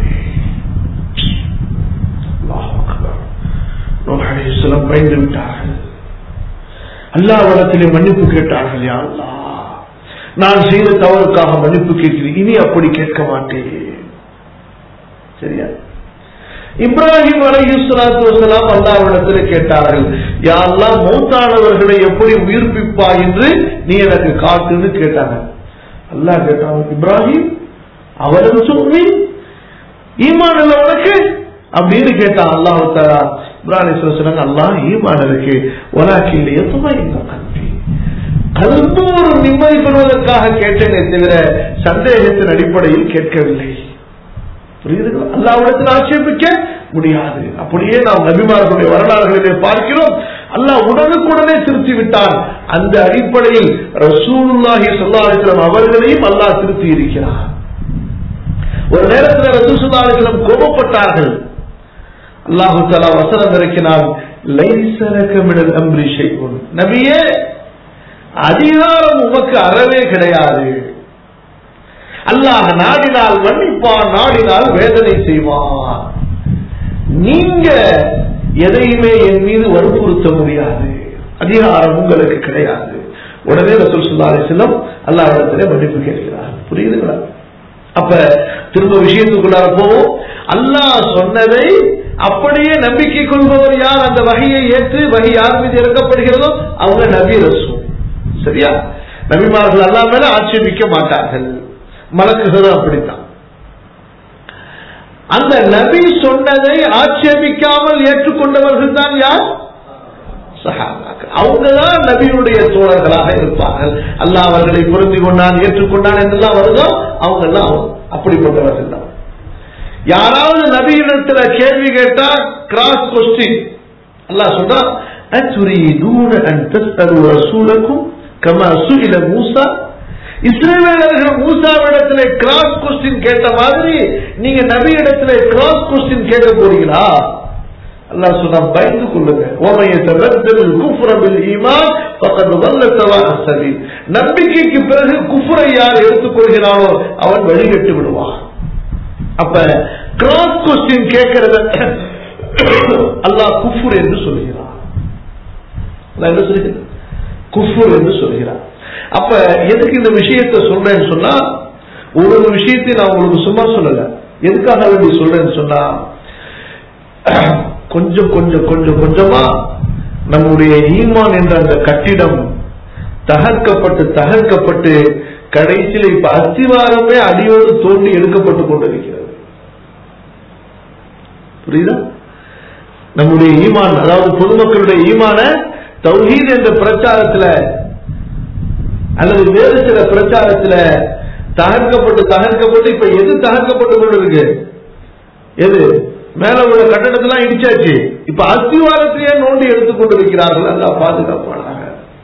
அல்லாஹ் அக்பர். நூஹ் அலைஹிஸ்ஸலாம் பயந்து விட்டார்கள் அல்லாஹ்விடத்திலே மன்னிப்பு கேட்டார்கள் யா அல்லாஹ் நான் செய்த தவறுக்காக மன்னிப்பு கேட்கிறேன் இனி அப்படி கேட்க மாட்டேன் சரியா இப்ராஹிம் அலைஹி ஸலாத்து வஸலாம் அல்லாஹ்விடத்தில் கேட்டார்கள் யா அல்லாஹ் மௌத்தானவர்களை எப்படி உயிர்ப்பிப்பா என்று நீ எனக்கு காட்டுன்னு கேட்டாங்க அல்லாஹ் கேட்டான் இப்ராஹிம் அவரும் சொல்லி ஈமான் இல்ல உனக்கு அப்படின்னு கேட்டான் அல்லாஹ் தாலா இப்ராஹிம் சொன்னாங்க அல்லாஹ் ஈமான் இருக்கு உனக்கு இல்லையே துணை இந்த கல்வி கல்வி ஒரு நிம்மதி பெறுவதற்காக கேட்டேனே தவிர சந்தேகத்தின் அடிப்படையில் கேட்கவில்லை புரியுதுங்களா அல்லாவிடத்தில் ஆட்சேபிக்க முடியாது அப்படியே நாம் நபிமார்களுடைய வரலாறுகளிலே பார்க்கிறோம் அல்லாஹ் உடனுக்குடனே திருத்தி விட்டான் அந்த அடிப்படையில் ரசூலுல்லாஹி ஸல்லல்லாஹு அலைஹி வஸல்லம் அவர்களையும் அல்லாஹ் திருத்தி இருக்கிறார் ஒரு நேரத்தில் ரசூல் ஸல்லல்லாஹு அலைஹி வஸல்லம் கோபப்பட்டார்கள் அல்லாஹு தஆலா வசனம் இறக்கினான் லைஸ லக மினல் அம்ரி ஷைஉன் நபியே அதிகாரம் உமக்கு அறவே கிடையாது அல்லாஹ் நாடினால் மன்னிப்பான் நாடினால் வேதனை செய்வான் நீங்க எதையுமே என் மீது வற்புறுத்த முடியாது அதிகாரம் உங்களுக்கு கிடையாது உடனே ரசூல் ஸல்லல்லாஹு அலைஹி வஸல்லம் அல்லாஹ்விடத்திலே மன்னிப்பு கேட்கிறார் புரியுதுங்களா அப்ப திரும்ப விஷயத்துக்குள்ளார போவோம் அல்லாஹ் சொன்னதை அப்படியே நம்பிக்கை கொள்பவர் யார் அந்த வகையை ஏற்று வகை யார் மீது இறக்கப்படுகிறதோ அவங்க நபி ரசூல் சரியா நபிமார்கள் அல்லா மேல ஆட்சேபிக்க மாட்டார்கள் மலக்குகளும் அப்படித்தான் அந்த நபி சொன்னதை ஆட்சேபிக்காமல் ஏற்றுக்கொண்டவர்கள் தான் யார் சஹாபாக்கள் அவங்கதான் நபியுடைய தோழர்களாக இருப்பார்கள் அல்லாஹ் அவர்களை பொருந்தி கொண்டான் ஏற்றுக்கொண்டான் என்றெல்லாம் வருதோ அவங்க எல்லாம் அப்படிப்பட்டவர்கள் தான் யாராவது நபியிடத்துல கேள்வி கேட்டா கிராஸ் கொஸ்டின் அல்லாஹ் சொல்றான் அத்துரீதூன அன் தஸ்அலு ரசூலக்கும் கமா சுஇல மூசா இஸ்ரேலர்கள் மூசாவிடத்திலே கிராஸ் கொஸ்டின் கேட்ட மாதிரி நீங்க நபி இடத்துல கிராஸ் கொஸ்டின் கேட்க போறீங்களா அல்லாஹ் சொன்னா பயந்து கொள்ளுங்க ஓமையை தவிர்த்தல் குஃபுரபில் ஈமான் பக்கத்து வல்ல சவா சரி நம்பிக்கைக்கு பிறகு குஃபுரை யார் எடுத்துக்கொள்கிறானோ அவன் வழிகட்டு விடுவான் அப்ப கிராஸ் கொஸ்டின் கேட்கறத அல்லாஹ் குஃபுர் என்று சொல்கிறான் அல்லாஹ் என்ன சொல்கிறான் குஃபுர் என்று சொல்கிறான் அப்ப எதுக்கு இந்த விஷயத்தை சொல்றேன்னு சொன்னா ஒரு ஒரு விஷயத்தை நான் உங்களுக்கு சும்மா சொல்லல எதுக்காக வேண்டி சொல்றேன்னு சொன்னா கொஞ்சம் கொஞ்சம் கொஞ்சம் கொஞ்சமா நம்முடைய ஈமான் என்ற அந்த கட்டிடம் தகர்க்கப்பட்டு தகர்க்கப்பட்டு கடைசியில் இப்ப அஸ்திவாரமே அடியோடு தோண்டி எடுக்கப்பட்டு கொண்டிருக்கிறது புரியுதா நம்முடைய ஈமான் அதாவது பொதுமக்களுடைய ஈமான தௌஹீத் என்ற பிரச்சாரத்துல அல்லது வேறு சில பிரச்சாரத்துல தகர்க்கப்பட்டு தகர்க்கப்பட்டு இப்ப எது தகர்க்கப்பட்டு கொண்டிருக்கு எது மேல உள்ள கட்டடத்தெல்லாம் இடிச்சாச்சு இப்ப அஸ்திவாரத்தையே நோண்டி எடுத்துக் கொண்டு இருக்கிறார்கள் அல்ல பாதுகாப்பானாங்க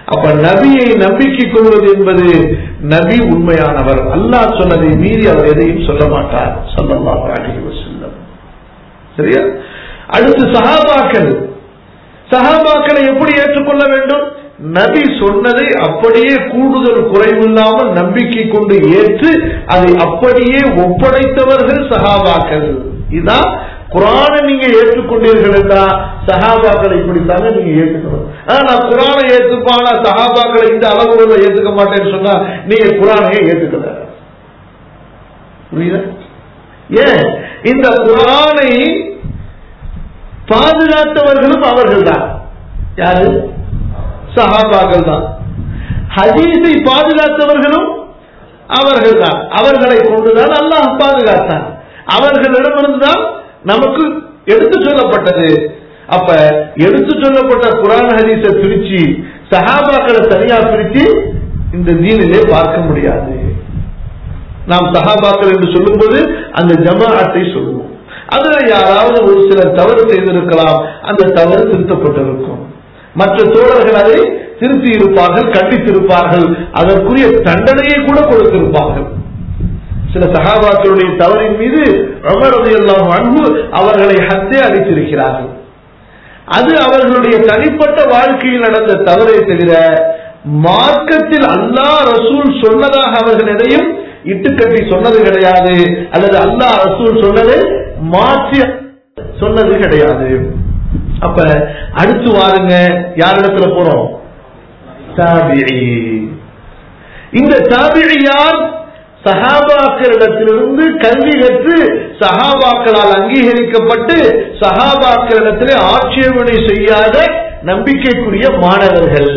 அப்ப நபியை நம்பிக்கை கொள்வது என்பது நபி உண்மையானவர் அல்லாஹ் சொன்னதை மீறி அவர் எதையும் சொல்ல மாட்டார் சொல்லலாம் அழகி செல்லம் சரியா அடுத்து சஹாபாக்கள் சஹாபாக்களை எப்படி ஏற்றுக்கொள்ள வேண்டும் நபி சொன்னதை அப்படியே கூடுதல் குறைவில்லாமல் நம்பிக்கை கொண்டு ஏற்று அதை அப்படியே ஒப்படைத்தவர்கள் சஹாபாக்கள் இதான் குரானை நீங்க ஏற்றுக்கொண்டீர்கள் என்றா சஹாபாக்களை இப்படித்தாங்க நீங்க ஏற்றுக்கணும் ஆனா நான் குரானை ஏற்றுப்பானா சஹாபாக்களை இந்த அளவுல ஏத்துக்க மாட்டேன்னு சொன்னா நீங்க குரானையே ஏத்துக்கல புரியுதா ஏன் இந்த குரானை பாதுகாத்தவர்களும் அவர்கள் தான் யாரு சஹாபாக்கள் தான் ஹதீஸை பாதுகாத்தவர்களும் அவர்கள் தான் அவர்களை கொண்டுதான் அல்லாஹ் பாதுகாத்தான் அவர்களிடமிருந்துதான் நமக்கு எடுத்து சொல்லப்பட்டது அப்ப எடுத்து சொல்லப்பட்ட குரான் ஹதீஸை பிரிச்சு சஹாபாக்களை தனியா பிரிச்சு இந்த தீனிலே பார்க்க முடியாது நாம் சஹாபாக்கள் என்று சொல்லும்போது அந்த ஜமாஅத்தை சொல்லுவோம் அதுல யாராவது ஒரு சிலர் தவறு செய்திருக்கலாம் அந்த தவறு திருத்தப்பட்டிருக்கும் மற்ற தோழர்கள் அதை திருத்தி இருப்பார்கள் கண்டித்திருப்பார்கள் அதற்குரிய தண்டனையை கூட கொடுத்திருப்பார்கள் சில சகாபாக்களுடைய தவறின் மீது எல்லாம் அன்பு அவர்களை ஹத்தே அளித்திருக்கிறார்கள் அது அவர்களுடைய தனிப்பட்ட வாழ்க்கையில் நடந்த தவறை தவிர மார்க்கத்தில் அல்லாஹ் ரசூல் சொன்னதாக அவர்கள் எதையும் இட்டுக்கட்டி சொன்னது கிடையாது அல்லது அல்லாஹ் ரசூல் சொன்னது மாற்றி சொன்னது கிடையாது அப்ப அடுத்து வாருங்க யாரிடத்துல போறோம் தாபிዒ இந்த தாபிழி யார் சஹாபாக்களிடத்திலிருந்து கல்வி கற்று சஹாபாக்களால் அங்கீகரிக்கப்பட்டு சஹாபாக்களிடத்திலே ஆட்சேபனை செய்யாத நம்பிக்கைக்குரிய மாணவர்கள்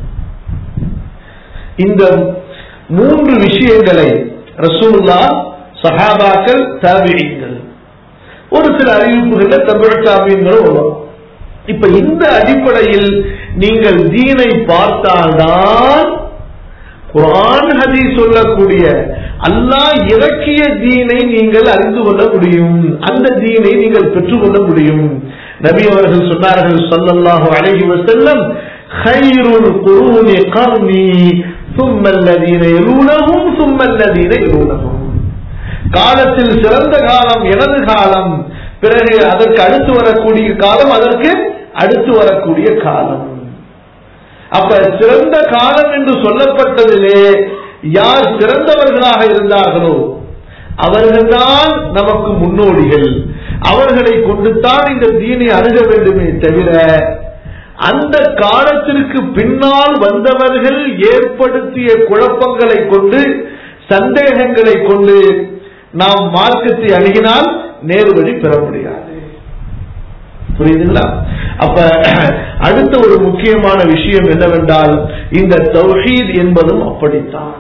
இந்த மூன்று விஷயங்களை ரசூல்லா சஹாபாக்கள் தாபியங்கள் ஒரு சில அறிவிப்புகள்ல தமிழ் தாபியங்களும் வரும் இப்ப இந்த அடிப்படையில் நீங்கள் தீனை பார்த்தால்தான் குரான் ஹதி சொல்லக்கூடிய அல்லாஹ் இறக்கிய தீனை நீங்கள் அறிந்து கொள்ள முடியும் அந்த தீனை நீங்கள் பெற்றுக்கொள்ள முடியும் நபி அவர்கள் சொன்னார்கள் சொல்லல்லாஹு அலைஹி வஸல்லம் خيرul quruni qarni ثم الذين يلونهم ثم الذين يلونهم காலத்தில் சிறந்த காலம் எனது காலம் பிறகு அதற்கு அடுத்து வரக்கூடிய காலம் அதற்கு அடுத்து வரக்கூடிய காலம் அப்ப சிறந்த காலம் என்று சொல்லப்பட்டதிலே யார் சிறந்தவர்களாக இருந்தார்களோ அவர்கள்தான் நமக்கு முன்னோடிகள் அவர்களை கொண்டுதான் இந்த தீனை அணுக வேண்டுமே தவிர அந்த காலத்திற்கு பின்னால் வந்தவர்கள் ஏற்படுத்திய குழப்பங்களை கொண்டு சந்தேகங்களை கொண்டு நாம் மார்க்கத்தை அணுகினால் நேர்வழி பெற முடியாது புரியுதுங்களா அப்ப அடுத்த ஒரு முக்கியமான விஷயம் என்னவென்றால் இந்த தௌஹீத் என்பதும் அப்படித்தான்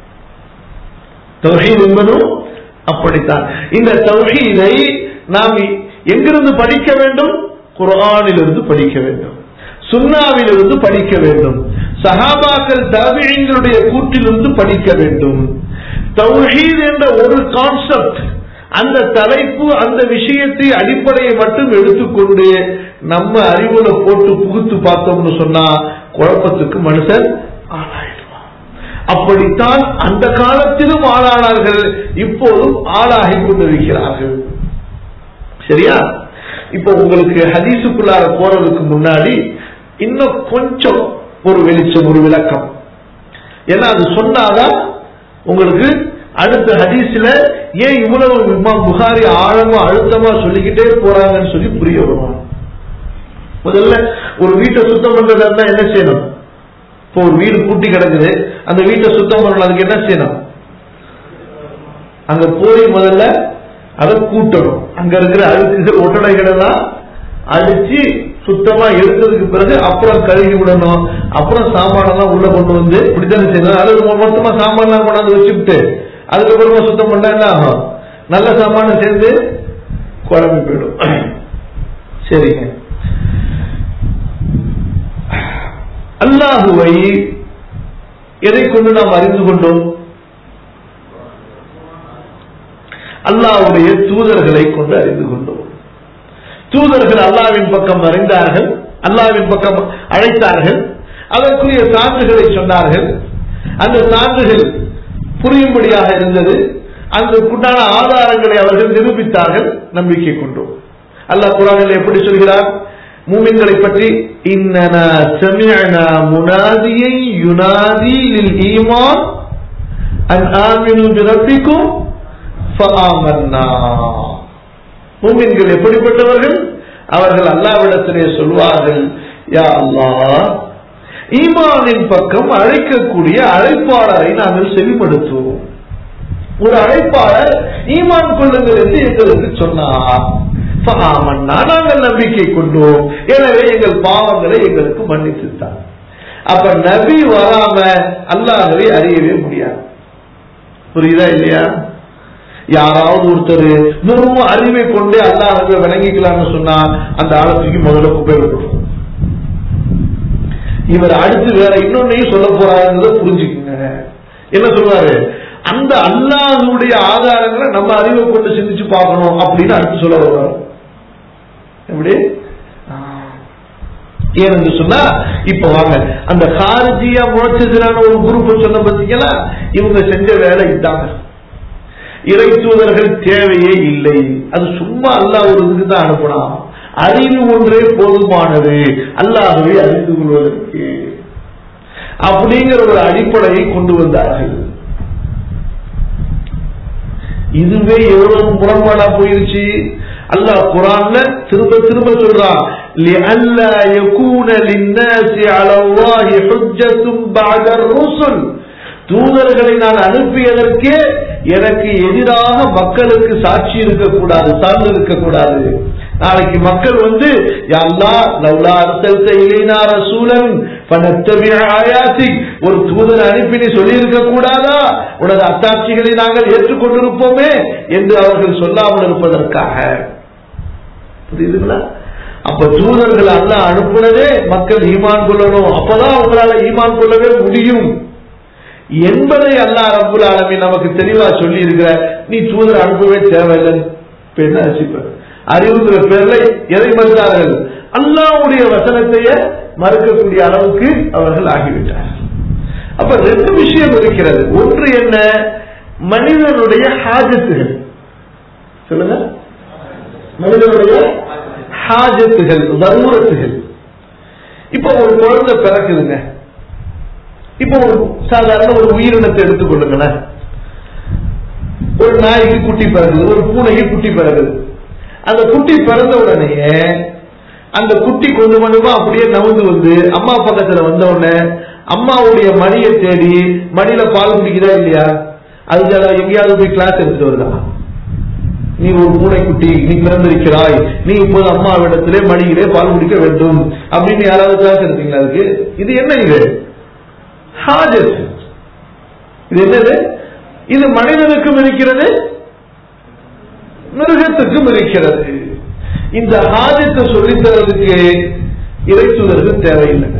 தௌஹீத் என்பதும் அப்படித்தான் இந்த தௌஹீதை நாம் எங்கிருந்து படிக்க வேண்டும் குரானிலிருந்து படிக்க வேண்டும் சுன்னாவிலிருந்து படிக்க வேண்டும் சஹாபாக்கள் தபிகளுடைய கூற்றிலிருந்து படிக்க வேண்டும் தௌஹீத் என்ற ஒரு கான்செப்ட் அந்த தலைப்பு அந்த விஷயத்தை அடிப்படையை மட்டும் எடுத்துக்கொண்டு நம்ம அறிவுல போட்டு புகுத்து பார்த்தோம்னு சொன்னா குழப்பத்துக்கு மனுஷன் ஆளாயிடுவான் அப்படித்தான் அந்த காலத்திலும் ஆளானார்கள் இப்போதும் ஆளாகி கொண்டிருக்கிறார்கள் சரியா இப்போ உங்களுக்கு ஹதீசுக்குள்ளார போறதுக்கு முன்னாடி இன்னும் கொஞ்சம் ஒரு வெளிச்சம் ஒரு விளக்கம் ஏன்னா அது சொன்னாதான் உங்களுக்கு அடுத்த ஹதீஸ்ல ஏன் இவ்வளவு இமாம் புகாரி ஆழமா அழுத்தமா சொல்லிக்கிட்டே போறாங்கன்னு சொல்லி புரிய வருவாங்க முதல்ல ஒரு வீட்டை சுத்தம் பண்றதா இருந்தா என்ன செய்யணும் இப்போ ஒரு வீடு பூட்டி கிடக்குது அந்த வீட்டை சுத்தம் பண்ணணும் அதுக்கு என்ன செய்யணும் அங்க போய் முதல்ல அதை கூட்டணும் அங்க இருக்கிற அழுக்குகள் ஒட்டடைகளை எல்லாம் அடிச்சு சுத்தமா எடுத்ததுக்கு பிறகு அப்புறம் கழுவி விடணும் அப்புறம் சாமானெல்லாம் உள்ள கொண்டு வந்து இப்படித்தானே செய்யணும் அது மொத்தமா சாமான்லாம் கொண்டாந்து வச்சுக்கிட்டு அதுக்கப்புறமா சுத்தம் பண்ணா என்ன ஆகும் நல்ல சாமான சேர்ந்து குழம்பு போயிடும் சரிங்க அல்லாஹுவை எதை கொண்டு நாம் அறிந்து கொண்டோம் அல்லாஹுடைய தூதர்களை கொண்டு அறிந்து கொண்டோம் தூதர்கள் அல்லாவின் பக்கம் அறிந்தார்கள் அல்லாவின் பக்கம் அழைத்தார்கள் அதற்குரிய சான்றுகளை சொன்னார்கள் அந்த சான்றுகள் புரியும்படியாக இருந்தது அதற்குண்டான ஆதாரங்களை அவர்கள் நிரூபித்தார்கள் நம்பிக்கை கொண்டோம் அல்லாஹ் குரானில் எப்படி சொல்கிறார் மூமின்களை பற்றி இன்னனா சமிஅனா முனாதியை யுனாதி லில் ஈமான் அன் ஆமினு பிரப்பிக்கும் ஃபஆமன்னா மூமின்கள் எப்படிப்பட்டவர்கள் அவர்கள் அல்லாவிடத்திலே சொல்வார்கள் யா அல்லாஹ் ஈமானின் பக்கம் அழைக்கக்கூடிய அழைப்பாளரை நாங்கள் செவிப்படுத்துவோம் ஒரு அழைப்பாளர் ஈமான் கொள்ளுங்கள் என்று எங்களுக்கு சொன்னார் ஃபஆமன்னா நாங்கள் நம்பிக்கை கொண்டோம் எனவே எங்கள் பாவங்களை எங்களுக்கு மன்னித்துத்தார் அப்ப நபி வராம அல்லாஹவை அறியவே முடியாது புரியுதா இல்லையா யாராவது ஒருத்தர் வெறும் அறிவை கொண்டே அல்லாஹவை விளங்கிக்கலாம்னு சொன்னா அந்த ஆழத்துக்கு முதல்ல குப்பை விட்டுரும் இவர் அடுத்து வேற இன்னொன்னையும் சொல்ல போறாருன்றத புரிஞ்சுக்குங்க என்ன சொல்றாரு அந்த அல்லாஹுடைய ஆதாரங்களை நம்ம அறிவை கொண்டு சிந்திச்சு பார்க்கணும் அப்படின்னு அடுத்து சொல்ல வர்றாரு எப்படி ஏன்னு சொன்னா இப்ப வாங்க அந்த காரஜியா முழச்சதுலான ஒரு குரூப் சொன்ன பார்த்தீங்களா இவங்க செஞ்ச வேலை இதாங்க இறை தூதர்கள் தேவையே இல்லை அது சும்மா அல்லாஹ் ஒரு இதுக்கு தான் அனுப்பலாம் அறிவு ஒன்றே போதுமானது அல்லாஹவை அறிந்து கொள்வதற்கு அப்படிங்கிற ஒரு அடிப்படையை கொண்டு வந்தார்கள் இதுவே எவ்வளவு முரண்பாடா போயிருச்சு அல்லாஹ் குரான்ல திரும்ப திரும்ப சொல்றான் لئلا يكون للناس على الله حجة بعد الرسل தூதர்களை நான் அனுப்பியதற்கே எனக்கு எதிராக மக்களுக்கு சாட்சி இருக்கக்கூடாது சார்ந்து இருக்கக்கூடாது நாளைக்கு மக்கள் வந்து யல்லா லவ்லா அர்சல்த இலைனா ரசூலன் ஃபனத்தபிஅ ஆயாத்திக் ஒரு தூதர் அனுப்பி நீ சொல்லி இருக்க கூடாதா உனது அத்தாட்சிகளை நாங்கள் ஏற்றுக்கொண்டிருப்போமே என்று அவர்கள் சொல்லாமல் இருப்பதற்காக புரியுதுங்களா அப்ப தூதர்கள் அல்ல அனுப்புனதே மக்கள் ஈமான் கொள்ளணும் அப்பதான் அவங்களால ஈமான் கொள்ளவே முடியும் என்பதை அல்லா ரபுல் ஆலமி நமக்கு தெளிவா சொல்லி இருக்கிற நீ தூதர் அனுப்பவே தேவையில்லைன்னு இப்ப என்ன ஆச்சு அறிவுங்கிற பேர்ல எதை மறுத்தார்கள் அல்லாவுடைய வசனத்தையே மறுக்கக்கூடிய அளவுக்கு அவர்கள் ஆகிவிட்டார்கள் அப்ப ரெண்டு விஷயம் இருக்கிறது ஒன்று என்ன மனிதனுடைய ஹாஜத்துகள் சொல்லுங்க மனிதனுடைய ஹாஜத்துகள் வறுமுறத்துகள் இப்ப ஒரு குழந்தை பிறக்குதுங்க இப்ப ஒரு சாதாரண ஒரு உயிரினத்தை எடுத்துக்கொள்ளுங்களேன் ஒரு நாய்க்கு குட்டி பிறகுது ஒரு பூனைக்கு குட்டி பிறகுது அந்த குட்டி பிறந்த உடனேயே அந்த குட்டி கொஞ்சம் கொஞ்சமா அப்படியே நவுந்து வந்து அம்மா பக்கத்துல வந்த உடனே அம்மாவுடைய மடியை தேடி மடியில பால் குடிக்குதா இல்லையா அதுக்கு அதை எங்கேயாவது போய் கிளாஸ் எடுத்துட்டு வருதா நீ ஒரு பூனைக்குட்டி நீ பிறந்திருக்கிறாய் நீ இப்போது அம்மாவிடத்திலே மடியிலே பால் குடிக்க வேண்டும் அப்படின்னு யாராவது கிளாஸ் எடுத்தீங்களா அதுக்கு இது என்ன இது ஹாஜத் இது என்னது இது மனிதனுக்கும் இருக்கிறது மிருகத்துக்கும் இருக்கிறது இந்த ஹாஜத்தை சொல்லித்தரதுக்கு இறைத்துதர்கள் தேவையில்லை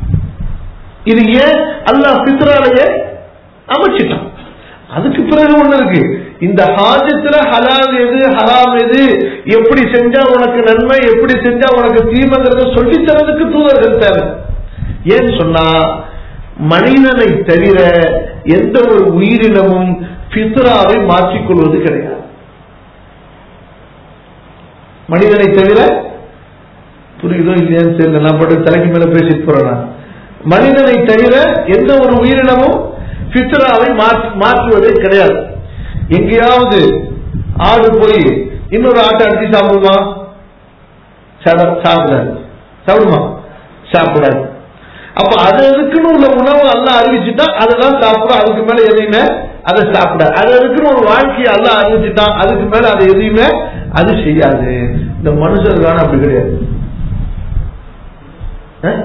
இது ஏன் அல்லாஹ் பித்ராலைய அமைச்சிட்டான் அதுக்கு பிறகு ஒண்ணு இருக்கு இந்த ஹாஜத்துல ஹலால் எது ஹராம் எது எப்படி செஞ்சா உனக்கு நன்மை எப்படி செஞ்சா உனக்கு தீமைங்கிறத சொல்லி தரதுக்கு தூதர்கள் தேவை ஏன்னு சொன்னா மனிதனை தவிர எந்த ஒரு உயிரினமும் பித்ராவை மாற்றிக்கொள்வது கிடையாது மனிதனை தவிர புரியுதோ இல்லையான்னு தெரியல நான் பாட்டு தலைக்கு மேல பேசிட்டு போறேன் நான். மனிதனை தவிர எந்த ஒரு உயிரினமும் பித்ராவை மாற்றுவதே கிடையாது எங்கேயாவது ஆடு போய் இன்னொரு ஆட்டை அடிச்சு சாப்பிடுமா சாப்பிட- சாப்பிடாது சாப்பிடுமா சாப்பிடாது அப்ப அது அதுக்குன்னு உள்ள உணவு எல்லாம் அறிவிச்சுட்டா அதெல்லாம் சாப்பிடும் அதுக்கு மேல எதையுமே அதை சாப்பிடாது அது அதுக்குன்னு ஒரு வாழ்க்கையை எல்லாம் அறிவிச்சுட்டான் அதுக்கு மேல அதை எதையுமே அது செய்யாது இந்த மனுஷருக்கான அப்படி கிடையாது அஹ்?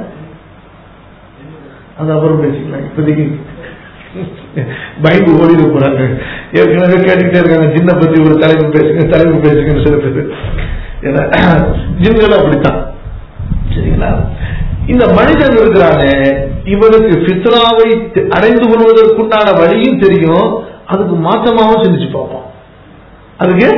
அது அப்புறம் பேசிக்கலாம் இப்போதைக்கு பயந்து ஓடிட போறாங்க ஏற்கனவே கேட்டுக்கிட்டே இருக்காங்க ஜின்ன பத்தி ஒரு தலைப்பு பேசுங்க தலைப்பு பேசுங்கன்னு சில பேர் ஏன்னா ஜின்கள் அப்படித்தான் சரிங்களா இந்த மனிதன் இருக்கிறானே இவனுக்கு பித்ராவை தெ- அடைந்து கொள்வதற்குண்டான வழியும் தெரியும் அதுக்கு மாற்றமாவும் சிந்திச்சு பார்ப்பான் அதுக்கு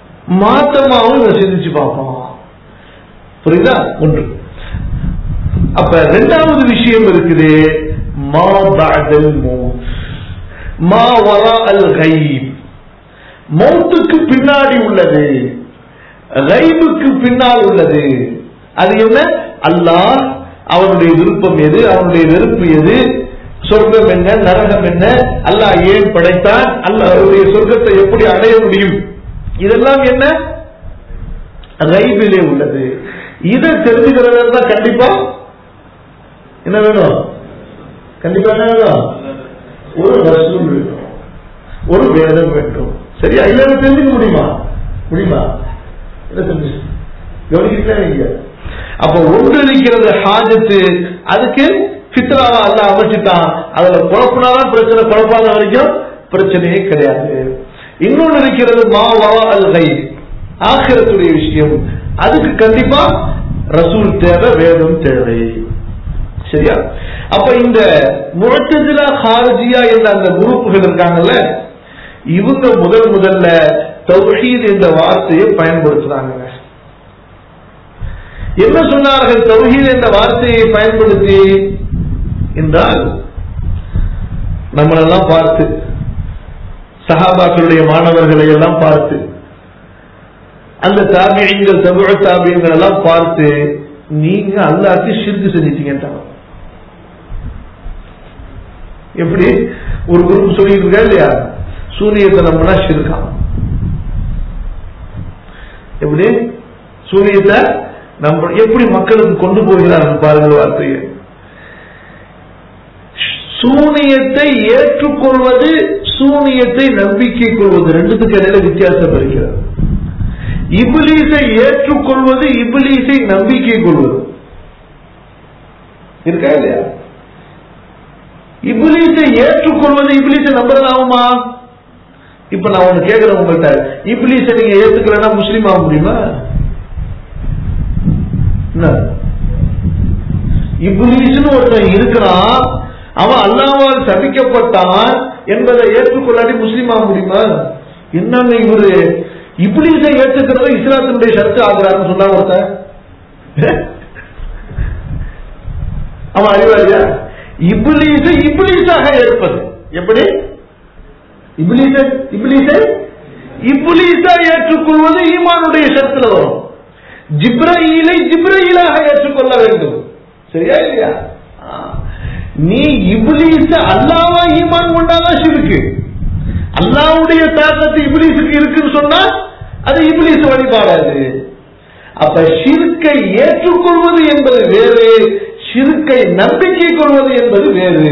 மாற்றமாவும் இவன் சிந்திச்சு பார்ப்பான் புரியுதா ஒன்று அப்ப ரெண்டாவது விஷயம் இருக்குது மா பஅதல் மௌத் மா வரா அல் கைப் மௌத்துக்கு பின்னாடி உள்ளது கைபுக்கு பின்னால் உள்ளது அது என்ன அல்லாஹ் அவனுடைய விருப்பம் எது அவனுடைய வெறுப்பு எது சொர்க்கம் என்ன நரகம் என்ன அல்லாஹ் ஏன் படைத்தான் அல்லாஹ் அவருடைய சொர்க்கத்தை எப்படி அடைய முடியும் இதெல்லாம் என்ன ரைபிலே உள்ளது இதை தெரிஞ்சுக்கிறதா தான் கண்டிப்பா என்ன வேணும் கண்டிப்பா என்ன வேணும் ஒரு ரசூல் வேணும் ஒரு வேதம் வேண்டும் சரியா இல்ல இதை தெரிஞ்சுக்க முடியுமா முடியுமா என்ன தெரிஞ்சு கவனிக்கிறீங்களா நீங்க அப்ப ஒன்று இருக்கிறது ஹாஜத்து அதுக்கு ஃபித்ராவா அல்ல அமைச்சிட்டான் அதுல குழப்பினாதான் பிரச்சனை குழப்பாத வரைக்கும் பிரச்சனையே கிடையாது இன்னொன்று இருக்கிறது மாவா அல் கை ஆக்கிரத்துடைய விஷயம் அதுக்கு கண்டிப்பா ரசூல் தேவை வேதம் தேவை சரியா அப்ப இந்த முழத்தஜிலா ஹாரஜியா என்ற அந்த குரூப்புகள் இருக்காங்கல்ல இவங்க முதல் முதல்ல தௌஹீத் என்ற வார்த்தையை பயன்படுத்துறாங்க என்ன சொன்னார்கள் தௌஹீத் என்ற வார்த்தையை பயன்படுத்தி என்றால் நம்மளெல்லாம் பார்த்து சஹாபாக்களுடைய மாணவர்களை எல்லாம் பார்த்து அந்த தாபியங்கள் தமிழ தாபியங்கள் எல்லாம் பார்த்து நீங்க அல்லாக்கு ஷிர்கு செஞ்சிட்டீங்கன்றாங்க எப்படி ஒரு குரூப் சொல்லிட்டு இருக்கா இல்லையா சூரியத்தை நம்பினா ஷிர்காம் எப்படி சூரியத்தை நம்ம எப்படி மக்களுக்கு கொண்டு போகிறார்கள் பாருங்கள் வார்த்தையை சூனியத்தை ஏற்றுக்கொள்வது சூனியத்தை நம்பிக்கை கொள்வது ரெண்டுத்துக்கு இடையில வித்தியாசம் இருக்கிறது இபிலீசை ஏற்றுக்கொள்வது இபிலீசை நம்பிக்கை கொள்வது இருக்கா இல்லையா இபிலீசை ஏற்றுக்கொள்வது இபிலீசை நம்புறதாகுமா இப்ப நான் ஒண்ணு கேட்கிறேன் உங்கள்கிட்ட இபிலீசை நீங்க ஏத்துக்கலன்னா முஸ்லீம் ஆக முடியுமா என்ன இபிலீஸ்னு ஒருத்தன் இருக்கிறான் அவன் அல்லாவால் சபிக்கப்பட்டான் என்பதை ஏற்றுக்கொள்ளாடி முஸ்லீம் ஆக முடியுமா என்னங்க இவரு இபிலீஸை ஏற்றுக்கிறது இஸ்லாத்தினுடைய ஷர்த்து ஆகிறாருன்னு சொன்னா ஒருத்தன் அவன் அறிவாளியா இபிலீஸை இபிலீஸாக ஏற்பது எப்படி இபிலீஸை இபிலீஸை இபிலீஸா ஏற்றுக்கொள்வது ஈமானுடைய ஷர்த்துல வரும் ஜிப்ரஈலை ஜிப்ரஈலாக ஏற்றுக்கொள்ள வேண்டும் சரியா இல்லையா ஆ. நீ இபிலீஸ அல்லாவா ஈமான் கொண்டாதான் ஷிருக்கு அல்லாவுடைய தாக்கத்து இபிலீஸுக்கு இருக்குன்னு சொன்னா அது இபிலீஸ் வழிபாடாது அப்ப ஷிர்க்கை ஏற்றுக்கொள்வது என்பது வேறு ஷிர்க்கை நம்பிக்கை கொள்வது என்பது வேறு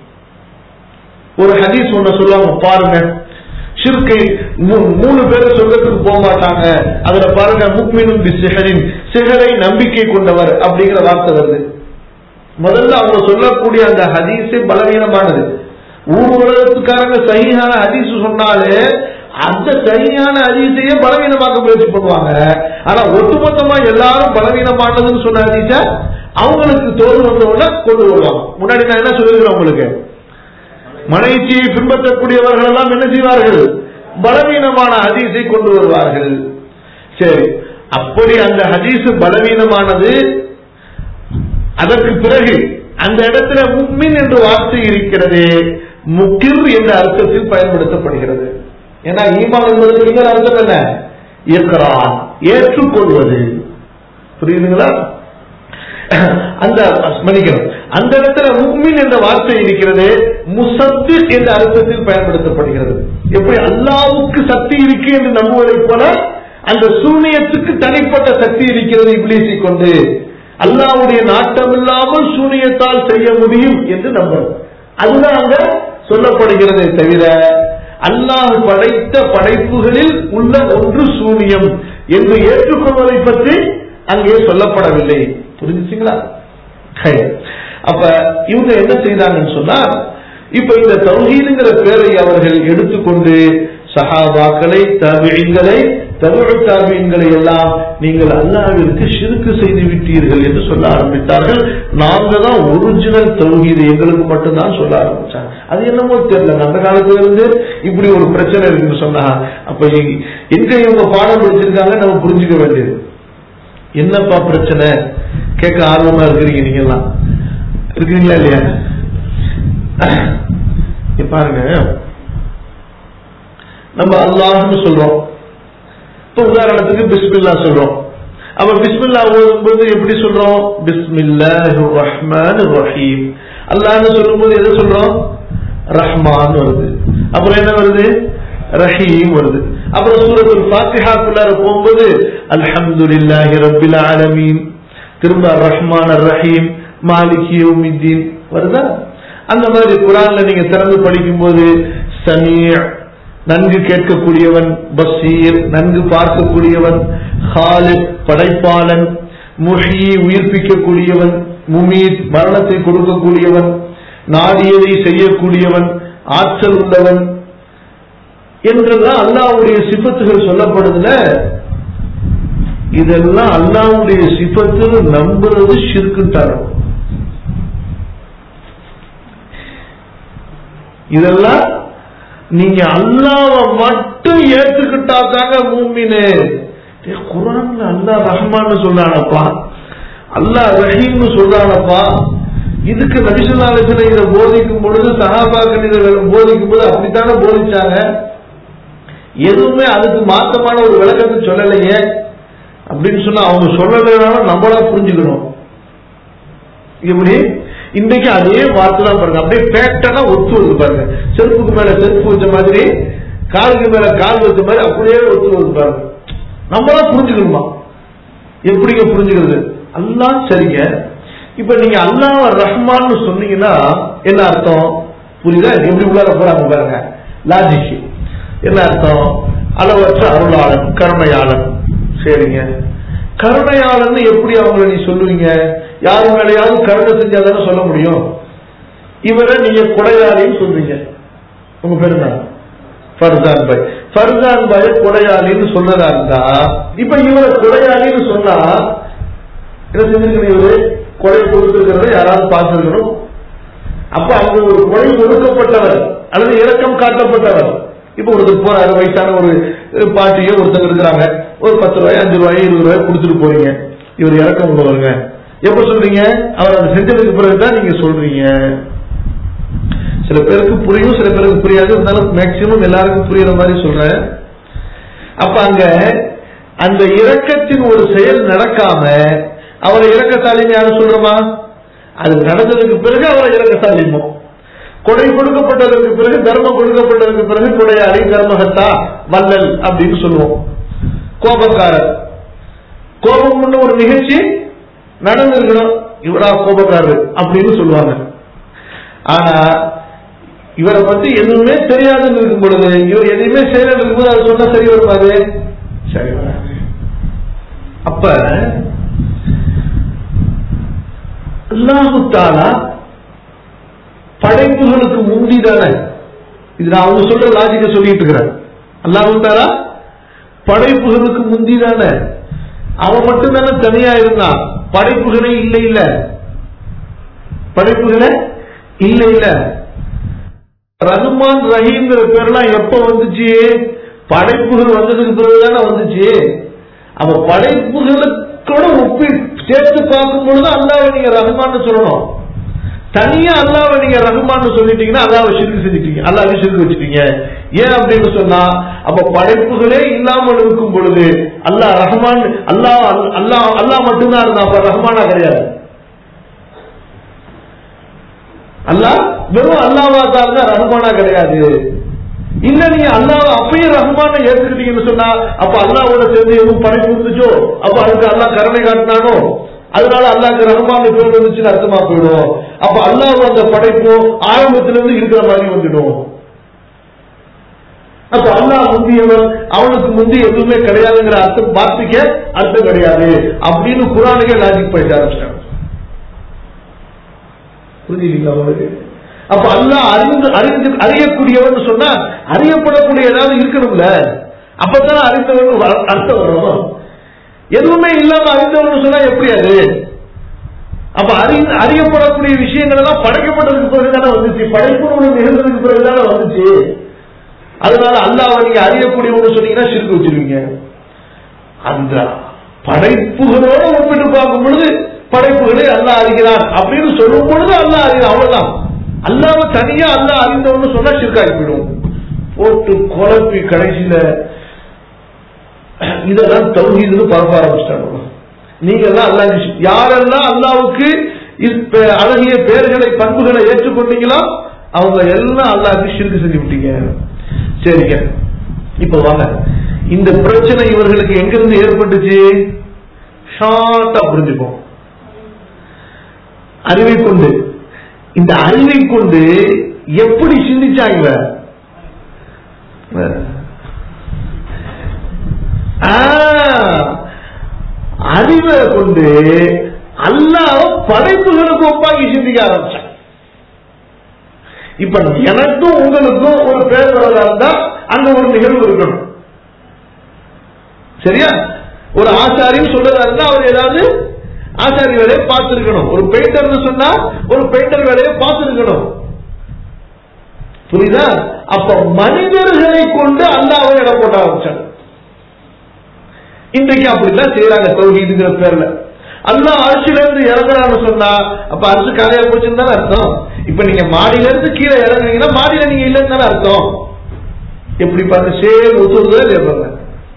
ஒரு ஹதீஸ் ஒண்ணு சொல்லுவாங்க பாருங்க ஷிர்கை மூ- மூணு பேர் சொர்க்கத்துக்கு போக மாட்டாங்க அதுல பாருங்க முக்மினும் பி சிஹரின் சிஹரை நம்பிக்கை கொண்டவர் அப்படிங்கிற வார்த்தை வருது முதல்ல அவங்க சொல்லக்கூடிய அந்த ஹதீஸே பலவீனமானது ஊர் உலகத்துக்காரங்க சரியான ஹதீஸ் சொன்னாலே அந்த சரியான ஹதீஸையே பலவீனமாக்க முயற்சி பண்ணுவாங்க ஆனா ஒட்டுமொத்தமா எல்லாரும் பலவீனமானதுன்னு சொன்ன ஹதீஸ அவங்களுக்கு தோல் வந்த உடனே கொண்டு வருவாங்க முன்னாடி நான் என்ன சொல்லிருக்கிறேன் உங்களுக்கு மனைவியை பின்பற்றக்கூடியவர்கள் எல்லாம் என்ன செய்வார்கள் பலவீனமான ஹதீஸை கொண்டு வருவார்கள் சரி அப்படி அந்த ஹதீஸ் பலவீனமானது அதற்கு பிறகு அந்த இடத்துல முக்மின் என்ற வார்த்தை இருக்கிறது முக்கிர் என்ற அர்த்தத்தில் பயன்படுத்தப்படுகிறது ஏன்னா ஈமான் என்பதற்கு இன்னொரு அர்த்தம் என்ன இக்ரான் ஏற்றுக்கொள்வது புரியுதுங்களா அந்த மன்னிக்கணும் அந்த இடத்துல முக்மின் என்ற வார்த்தை இருக்கிறது முசத்து என்ற அர்த்தத்தில் பயன்படுத்தப்படுகிறது எப்படி அல்லாவுக்கு சக்தி இருக்கு என்று நம்புவதைப் போல அந்த சூனியத்துக்கு தனிப்பட்ட சக்தி இருக்கிறது இப்ளீஸை கொண்டு அல்லாவுடைய நாட்டம் இல்லாமல் சூனியத்தால் செய்ய முடியும் என்று நம்புறது அதுதான் அங்க சொல்லப்படுகிறதே தவிர அல்லாஹ் படைத்த படைப்புகளில் உள்ள ஒன்று சூனியம் என்று ஏற்றுக்கொள்வதை பற்றி அங்கே சொல்லப்படவில்லை புரிஞ்சுச்சுங்களா ஹை. அப்ப இவங்க என்ன செய்தாங்கன்னு சொன்னா இப்ப இந்த தௌஹீதுங்கிற பேரை அவர்கள் எடுத்துக்கொண்டு சஹாபாக்களை தபிங்களை தமிழ் தாபியங்களை எல்லாம் நீங்கள் அல்லாவிற்கு சிறுக்கு செய்து விட்டீர்கள் என்று சொல்ல ஆரம்பித்தார்கள் நாங்க தான் ஒரிஜினல் தௌஹீது எங்களுக்கு மட்டும்தான் சொல்ல ஆரம்பிச்சாங்க அது என்னமோ தெரியல அந்த காலத்துல இருந்து இப்படி ஒரு பிரச்சனை இருக்குன்னு சொன்னா அப்ப எங்க- எங்க இவங்க பாடம் படிச்சிருக்காங்க நம்ம புரிஞ்சுக்க வேண்டியது என்னப்பா பிரச்சனை கேட்க ஆர்வமா இருக்கிறீங்க நீங்க எல்லாம் இருக்கீங்களா இல்லையா இப்ப பாருங்க நம்ம அல்லாஹ்னு சொல்றோம் இப்ப உதாரணத்துக்கு பிஸ்மில்லா சொல்றோம் அப்ப பிஸ்மில்லா ஓதும்போது எப்படி சொல்றோம் பிஸ்மில்லாஹ் ரஹ்மான் ரஹீம் அல்லாஹ்னு சொல்லும்போது எதை சொல்றோம் ரஹ்மான் வருது அப்புறம் என்ன வருது ரஹீம் வருது அப்புறம் சூரத்துல் ஃபாத்திஹாக்குள்ளார போகும்போது அல்ஹம்துலில்லாஹி ரப்பில் ஆலமீன் திரும்ப ரஹ்மான் ரஹீம் மாலிகி யௌமித்தீன் வருதா அந்த மாதிரி குரான்ல நீங்க திறந்து படிக்கும்போது சமீர் நன்கு கேட்கக்கூடியவன் பசீர் நன்கு பார்க்கக்கூடியவன் ஹாலித் படைப்பாளன் முஹி உயிர்ப்பிக்கக்கூடியவன் முமீத் மரணத்தை கொடுக்கக்கூடியவன் நாடியதை செய்யக்கூடியவன் ஆற்றல் உள்ளவன் என்றெல்லாம் அல்லாவுடைய சிபத்துகள் சொல்லப்படுதுல இதெல்லாம் அல்லாவுடைய சிபத்து நம்புறது ஷிர்க்குட்டாரம் இதெல்லாம் நீங்க அல்லாவை மட்டும் ஏத்துக்கிட்டா தாங்க மூமினு டேய், குர்ஆன்ல அல்லாஹ் ரஹ்மான்னு சொல்றானப்பா அல்லாஹ் ரஹீம்னு சொல்றானப்பா இதுக்கு நபிசுல்லாலத்துல இதை போதிக்கும் பொழுது சஹாபாக்கள் இதை போதிக்கும் போது அப்படித்தானே போதிச்சாங்க எதுவுமே அதுக்கு மாத்தமான ஒரு விளக்கத்தை சொல்லலையே அப்படின்னு சொன்னா அவங்க சொல்லலைனாலும் நம்மளா புரிஞ்சுக்கணும் இப்படி இன்னைக்கு அதே வார்த்தை தான் பாருங்க அப்படியே பேட்டனா ஒத்து வருது பாருங்க செருப்புக்கு மேல செருப்பு வச்ச மாதிரி காலுக்கு மேல கால் வச்ச மாதிரி அப்படியே ஒத்து வருது பாருங்க நம்மளா புரிஞ்சுக்கணுமா எப்படிங்க புரிஞ்சுக்கிறது அல்லாஹ் சரிங்க இப்ப நீங்க அல்லாஹ் ரஹ்மான்னு சொன்னீங்கன்னா என்ன அர்த்தம் புரியுதா எப்படி உள்ளார போறாங்க பாருங்க லாஜிக் என்ன அர்த்தம் அளவற்ற அருளாளன் கருணையாளன் சரிங்க கருணையாளன் எப்படி அவங்கள நீ சொல்லுவீங்க யாரு மேலேயாவது கருணை செஞ்சாதானே சொல்ல முடியும் இவரை நீங்க கொடையாளின்னு சொல்றீங்க உங்க பேரு என்ன ஃபர்சான் பாய் ஃபர்சான் பாய் கொடையாளின்னு சொல்றதா இருந்தா இப்ப இவரை கொடையாளின்னு சொன்னா என்ன செஞ்சிருக்கணும் இவரு கொடை கொடுத்திருக்கிறத யாராவது பார்த்திருக்கணும் அப்ப அவங்க ஒரு கொடை கொடுக்கப்பட்டவர் அல்லது இரக்கம் காட்டப்பட்டவர் இப்ப ஒருத்தர் போறாரு வயசான ஒரு அஹ், பாட்டியோ ஒருத்தங்க இருக்கிறாங்க ஒரு பத்து ரூபாய் அஞ்சு ரூபாய் இருபது ரூபாய் கொடுத்துட்டு போறீங்க இவர் இறக்கம் உள்ளவருங்க எப்ப சொல்றீங்க அவர் அதை செஞ்சதுக்கு பிறகுதான் நீங்க சொல்றீங்க சில பேருக்கு புரியும் சில பேருக்கு புரியாது இருந்தாலும் மேக்சிமம் எல்லாருக்கும் புரியுற மாதிரி சொல்றேன் அப்ப அங்க அந்த இரக்கத்தின் ஒரு செயல் நடக்காம அவரை இரக்கசாலின்னு யாரும் சொல்றோமா அது நடந்ததுக்கு பிறகு அவரை இரக்கசாலிமோ கொடை கொடுக்கப்பட்டதற்கு பிறகு தர்மம் கொடுக்கப்பட்டதற்கு பிறகு கொடையாளி தர்மகத்தா வல்லல் அப்படின்னு சொல்லுவோம் கோபக்காரர் கோபம்னு ஒரு நிகழ்ச்சி நடந்திருக்கணும் இவரா கோபக்காரர் அப்படின்னு சொல்லுவாங்க ஆனா இவரை பத்தி எதுவுமே தெரியாதுன்னு இருக்கும் பொழுது இவர் எதையுமே செய்யறது இருக்கும்போது அது சொன்னா சரி வருமாது சரி வராது அப்ப அல்லாஹு தாலா படைப்புகளுக்கு முந்தி தானே இது நான் அவங்க சொல்ற லாஜிக்க சொல்லிட்டு இருக்கிறேன் அல்லாஹு தாலா படைப்புகளுக்கு முந்தி தானே அவன் மட்டும் தானே தனியா இருந்தான் படைப்புகளே இல்லை இல்ல படைப்புகளே இல்ல இல்ல ரஹ்மான் ரஹீம்ங்கிற பேர்லாம் எப்ப வந்துச்சு படைப்புகள் வந்ததுக்கு பிறகுதானே வந்துச்சு அப்ப படைப்புகளுக்கூட ஒப்பி சேர்த்து பார்க்கும் பொழுது அல்லாவை நீங்க ரஹ்மான்னு சொல்லணும் தனியா அல்லாவை நீங்க ரஹ்மான்னு சொல்லிட்டீங்கன்னா அல்லாவை சிறுக்கு செஞ்சுட்டீங்க அல்லாவை சிறுக்கு வச்சுட்டீங்க ஏன் அப்படின்னு சொன்னா அப்ப படைப்புகளே இல்லாமல் இருக்கும் பொழுது அல்லாஹ் ரஹ்மான் அல்லாஹ் அல்லாஹ் அல்லாஹ் மட்டும்தான் இருந்தா அப்ப ரஹ்மானா கிடையாது அல்லாஹ் வெறும் அல்லாவா தான் இருந்தா ரஹ்மானா கிடையாது இல்ல நீங்க அல்லாஹ் அப்பயும் ரஹ்மான ஏத்துக்கிட்டீங்கன்னு சொன்னா அப்ப அல்லாவோட சேர்ந்து எதுவும் படைப்பு இருந்துச்சோ அப்ப அதுக்கு அல்லாஹ் கருணை காட்டினானோ அதனால அல்லாஹ்க்கு ரஹ்மான பேர் வந்துச்சுன்னு அர்த்தமா போயிடும் அப்ப அல்லாஹ் அந்த படைப்பு ஆரம்பத்திலிருந்து இருக்கிற மாதிரி வந்துடும் அப்ப அல்லாஹ் முந்தியவன் அவனுக்கு முந்தி எதுவுமே கிடையாதுங்கிற அர்த்தம் வார்த்தைக்கு அர்த்தம் கிடையாது அப்படின்னு குரானுக்கே லாஜிக் போயிட்டு ஆரம்பிச்சிட்டாங்க புரிஞ்சுங்களா உங்களுக்கு அப்ப அல்லாஹ் அறிந்து அறிந்து அறியக்கூடியவன் சொன்னா அறியப்படக்கூடிய ஏதாவது இருக்கணும்ல அப்பதான் அறிந்தவன் வ- அர்த்தம் வரும் எதுவுமே இல்லாம அறிந்தவன் சொன்னா எப்படி அது அப்ப அறி அறியப்படக்கூடிய விஷயங்கள் எல்லாம் படைக்கப்பட்டதுக்கு பிறகுதானே வந்துச்சு படைப்பு ஒண்ணு நிகழ்ந்ததுக்கு பிறகுதானே வந்துச்சு அதனால அல்லாஹ் நீங்க அறியக்கூடியவன்னு சொன்னீங்கன்னா சிரிக்க வச்சிருவீங்க அந்த படைப்புகளோட ஒப்பிட்டு பார்க்கும் பொழுது படைப்புகளை அல்லாஹ் அறிகிறான் அப்படின்னு சொல்லும் பொழுது அல்லாஹ் அறிகிறான் அவ்வளவுதான் அல்லாம தனியா அல்லாஹ் அறிந்தவன்னு சொன்னா சிற்காகி போயிடும் போட்டு குழப்பி கடைசியில இதெல்லாம் தௌஹீதுன்னு பரப்ப ஆரம்பிச்சிட்டாங்க நீங்க எல்லாம் அல்லாஹ் நிஷ்- யாரெல்லாம் அல்லாவுக்கு இப்ப அழகிய பெயர்களை பண்புகளை ஏற்றுக்கொண்டீங்களோ அவங்க எல்லாம் அல்லாஹ் ஷிர்கு செஞ்சு விட்டீங்க சரிங்க இப்ப வாங்க இந்த பிரச்சனை இவர்களுக்கு எங்கிருந்து ஏற்பட்டுச்சு ஷார்ட்டா புரிஞ்சுப்போம் அறிவை கொண்டு இந்த அறிவை கொண்டு எப்படி சிந்திச்சாங்க ஆ, அறிவை கொண்டு அல்லாஹ் படைப்புகளுக்கு ஒப்பாக்கி சிந்திக்க ஆரம்பிச்சான் இப்ப எனக்கும் உங்களுக்கும் ஒரு பேர் வரதா இருந்தா அங்க ஒரு நிகழ்வு இருக்கணும் சரியா ஒரு ஆசாரின்னு சொல்றதா இருந்தா அவர் ஏதாவது ஆசாரி வேலையை பார்த்திருக்கணும் ஒரு பெயிண்டர்னு சொன்னா ஒரு பெயிண்டர் வேலையை பார்த்திருக்கணும் புரியுதா அப்ப மனிதர்களை கொண்டு அல்லாஹ்வை இடம் போட்ட ஆரம்பிச்சாங்க இன்றைக்கு அப்படிலாம் செய்யறாங்க தௌஹீதுங்கிற பேர்ல அல்லாஹ் அரிசில இருந்து இறங்குறான்னு சொன்னா அப்ப அரிசி கதையா போச்சுன்னு தானே அர்த்தம் இப்ப நீங்க மாடியில இருந்து கீழே இறங்குறீங்கன்னா மாடியில நீங்க இல்லைன்னு தானே அர்த்தம் எப்படி பார்த்து சேல் ஒத்துறதா இல்லையா பாருங்க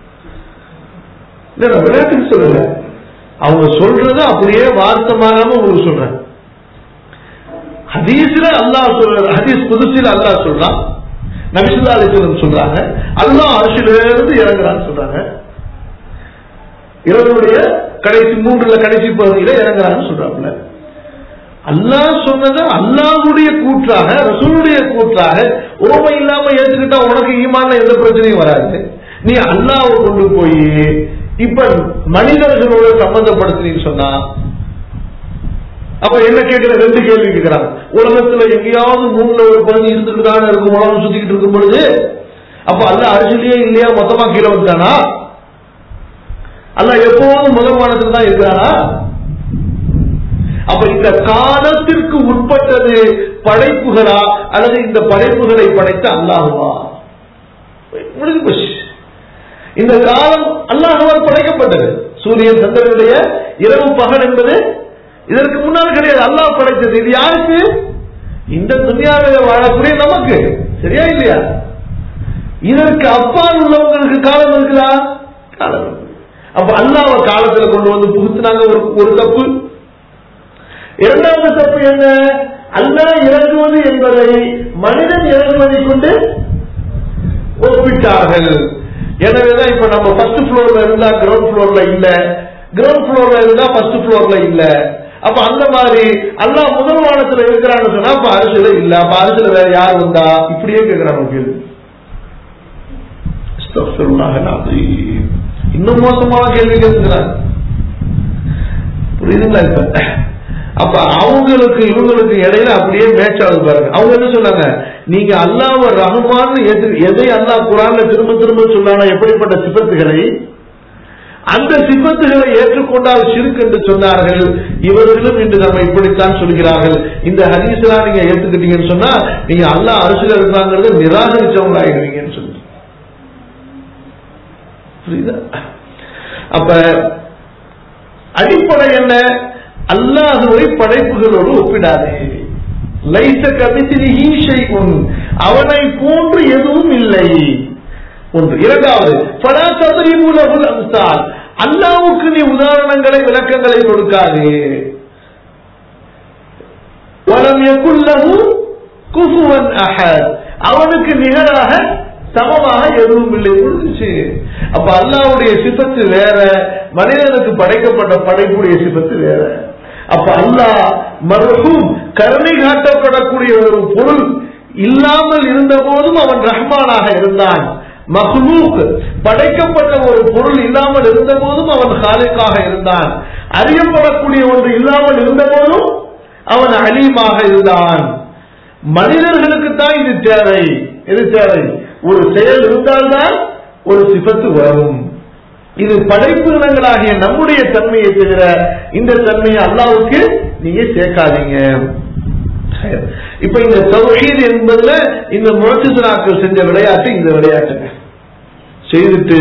இல்ல நான் விளையாட்டுக்கு சொல்லல அவங்க சொல்றது அப்படியே வார்த்தை மாறாம உங்களுக்கு சொல்றேன் ஹதீஸ்ல அல்லாஹ் சொல்ற ஹதீஸ் புதுசில அல்லாஹ் சொல்றான் நபிசுல்லா அலிஸ்லம் சொல்றாங்க அல்லாஹ் அரிசில இருந்து இறங்குறான்னு சொல்றாங்க இரவுடைய கடைசி மூன்றுல கடைசி பகுதியில இறங்குறான்னு சொல்றாப்புல அல்லாஹ் சொன்னது அல்லாஹ்வுடைய கூற்றாக ரசூலுடைய கூற்றாக ஓமை இல்லாம ஏற்றுக்கிட்டா உனக்கு ஈமான்ல எந்த பிரச்சனையும் வராது நீ அல்லாஹ்வை கொண்டு போய் இப்ப மனிதர்களோட சம்பந்தப்படுத்தினீன்னு சொன்னா அப்ப என்ன கேட்கிற ரெண்டு கேள்வி கேட்கிறாங்க உலகத்துல எங்கேயாவது மூணுல ஒரு பகுதி இருந்துட்டு தானே இருக்கும் உலகம் சுத்திக்கிட்டு இருக்கும் பொழுது அப்ப அல்ல அரிசிலேயே இல்லையா மொத்தமா கீழே வந்துட்டானா அல்ல எப்போதும் முதல்வானத்தில் தான் இருக்கிறானா அப்ப இந்த காலத்திற்கு உட்பட்டது படைப்புகளா அல்லது இந்த படைப்புகளை படைத்த அல்லாஹுவா முடிஞ்சு போச்சு இந்த காலம் அல்லாஹுவால் படைக்கப்பட்டது சூரியன் சந்திரனுடைய இரவு பகல் என்பது இதற்கு முன்னால் கிடையாது அல்லாஹ் படைத்தது இது யாருக்கு இந்த துணியாவில் வாழக்கூடிய நமக்கு சரியா இல்லையா இதற்கு அப்பால் உள்ளவங்களுக்கு காலம் இருக்குதா காலம் இருக்கு. அப்ப அல்லாஹ் காலத்துல கொண்டு வந்து புகுத்துனாங்க ஒரு ஒரு தப்பு இரண்டாவது தப்பு என்ன அல்லாஹ் இறங்குவது என்பதை மனிதன் இறங்குவதை கொண்டு ஒப்பிட்டார்கள் எனவேதான் இப்ப நம்ம ஃபர்ஸ்ட் ஃப்ளோர்ல இருந்தா கிரவுண்ட் ஃப்ளோர்ல இல்ல கிரவுண்ட் ஃப்ளோர்ல இருந்தா ஃபர்ஸ்ட் ஃப்ளோர்ல இல்ல அப்ப அந்த மாதிரி அல்லாஹ் முதல் வானத்துல இருக்கிறான்னு சொன்னா அப்ப அரிசில இல்ல அப்ப அரிசில வேற யார் வந்தா இப்படியே கேட்கிறாங்க கேள்வி அஸ்தக்ஃபிருல்லாஹ் அல்-அஸீம். இன்னும் மோசமான கேள்வி கேட்கிறாங்க புரியுதுங்களா இப்ப அப்ப அவங்களுக்கு இவங்களுக்கு இடையில அப்படியே மேட்ச் ஆகுது பாருங்க அவங்க என்ன சொன்னாங்க நீங்க அல்லாஹ் ரஹ்மான் எது எதை அல்லாஹ் குரான்ல திரும்ப திரும்ப சொன்னானோ எப்படிப்பட்ட சிபத்துகளை அந்த சிபத்துகளை ஏற்றுக்கொண்டால் சிறுக்கு என்று சொன்னார்கள் இவர்களும் இன்று நம்ம இப்படித்தான் சொல்கிறார்கள் இந்த ஹதீஸ்லாம் நீங்க ஏத்துக்கிட்டீங்கன்னு சொன்னா நீங்க அல்லாஹ் அரசியல் இருக்காங்கிறத நிராகரிச்சவங்க ஆயிடுவீங்கன்னு சொல்லி புரியுதா அப்ப அடிப்படை என்ன அல்லாஹுவை படைப்புகளோடு ஒப்பிடாதே லைச கபிசிலிஹி ஷைஉன் அவனை போன்று எதுவும் இல்லை ஒன்று இரண்டாவது பலா தத்ரிபு லஹுல் அம்சால் அல்லாஹ்வுக்கு நீ உதாரணங்களை விளக்கங்களை கொடுக்காதே வலம் யகுல் லஹு குஃபுவன் அஹத் அவனுக்கு நிகராக சமமாக எதுவும் இல்லை முடிஞ்சுச்சு அப்ப அல்லாஹ்வுடைய சிபத்து வேற மனிதனுக்கு படைக்கப்பட்ட படைப்புடைய சிபத்து வேற அப்ப அல்லாஹ் மர்ஹூம் கருணை காட்டப்படக்கூடிய ஒரு பொருள் இல்லாமல் இருந்த போதும் அவன் ரஹ்மானாக இருந்தான் மஹ்லூக் படைக்கப்பட்ட ஒரு பொருள் இல்லாமல் இருந்த போதும் அவன் ஹாலிக்காக இருந்தான் அறியப்படக்கூடிய ஒன்று இல்லாமல் இருந்த போதும் அவன் அலீமாக இருந்தான் மனிதர்களுக்கு தான் இது தேவை இது தேவை ஒரு செயல் இருந்தால்தான் ஒரு சிபத்து வரும் இது படைப்பு இனங்களாகிய நம்முடைய தன்மையை தவிர இந்த தன்மையை அல்லாவுக்கு நீங்க சேர்க்காதீங்க இப்ப இந்த தௌஹீத் என்பதுல இந்த முழச்சுனாக்கள் செஞ்ச விளையாட்டு இந்த விளையாட்டுங்க செய்துட்டு